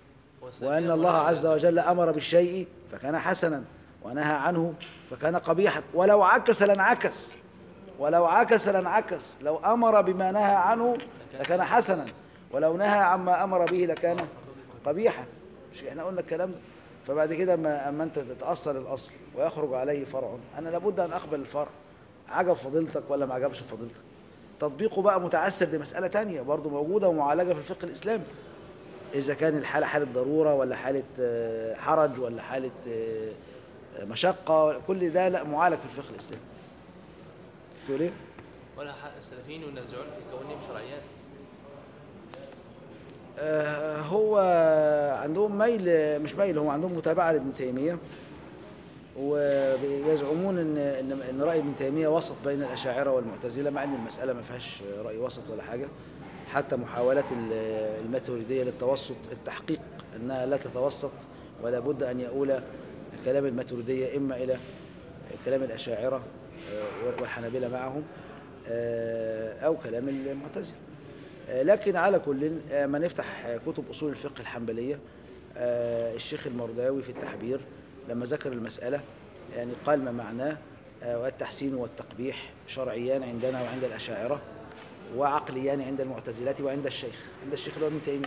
وسلبيا وأن الله ولا عز إيجابيا. وجل أمر بالشيء فكان حسنا ونهى عنه فكان قبيحا ولو عكس لانعكس ولو عكس لانعكس لو أمر بما نهى عنه لكان حسنا ولو نهى عما أمر به لكان قبيحا مش احنا قلنا الكلام ده فبعد كده ما اما انت تتأصل الأصل ويخرج عليه فرع أنا لابد أن أقبل الفرع عجب فضيلتك ولا ما عجبش فضيلتك تطبيقه بقى متعسر دي مسألة تانية برضو موجودة ومعالجة في الفقه الإسلامي إذا كان الحالة حالة ضرورة ولا حالة آه، حرج ولا حالة آه، مشقة كل ده لا معالج في الفقه الإسلامي تقول إيه؟ ولا حق السلفيين ينازعون في كونهم شرعيات آه، هو عندهم ميل مش ميل هم عندهم متابعة لابن تيمية ويزعمون ان ان ان راي ابن تيميه وسط بين الاشاعره والمعتزله مع ان المساله ما فيهاش راي وسط ولا حاجه حتى محاولات ال- الماتريديه للتوسط التحقيق انها لا تتوسط ولا بد ان يؤول كلام الماتريديه اما الى كلام الاشاعره آه، والحنابلة معهم آه، او كلام المعتزله آه، لكن على كل آه، ما نفتح آه، كتب أصول الفقه الحنبلية آه، الشيخ المرداوي في التحبير لما ذكر المسألة يعني قال ما معناه آه، والتحسين والتقبيح شرعيان عندنا وعند الأشاعرة وعقليان عند المعتزلة وعند الشيخ عند الشيخ اللي هو ابن تيمية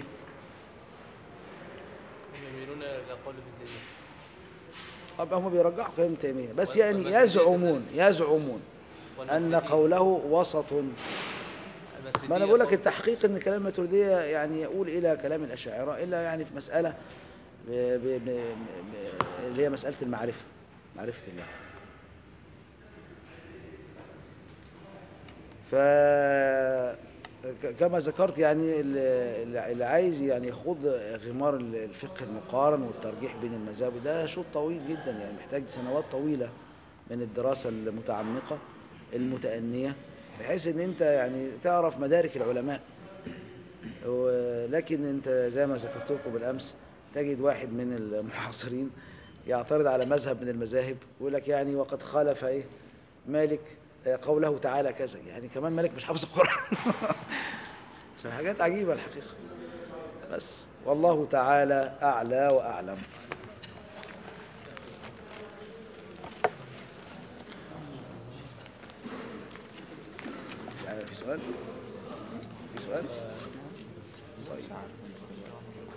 هم يميلون الى قول ابن تيميه طب هم بيرجعوا كلام ابن تيمية بس وال- يعني والماتريدية يزعمون يزعمون أن والماتريدية- قوله وسط ما الماتريدية أنا بقول لك قول- التحقيق أن كلام الماتريدية يعني يقول إلى كلام الأشاعرة إلا يعني في مسألة ب... ب... ب... ب... اللي هي مسألة المعرفة معرفة الله ف ك- كما ذكرت يعني اللي اللي عايز يعني يخوض غمار الفقه المقارن والترجيح بين المذاهب ده شوط طويل جدا يعني محتاج سنوات طويلة من الدراسة المتعمقة المتأنية بحيث ان انت يعني تعرف مدارك العلماء ولكن انت زي ما ذكرت لكم بالامس تجد واحد من المعاصرين يعترض على مذهب من المذاهب ويقول لك يعني وقد خالف ايه مالك آه، قوله تعالى كذا يعني كمان مالك مش حافظ القرآن حاجات عجيبة الحقيقة بس والله تعالى أعلى وأعلم يعني في سؤال في سؤال طيب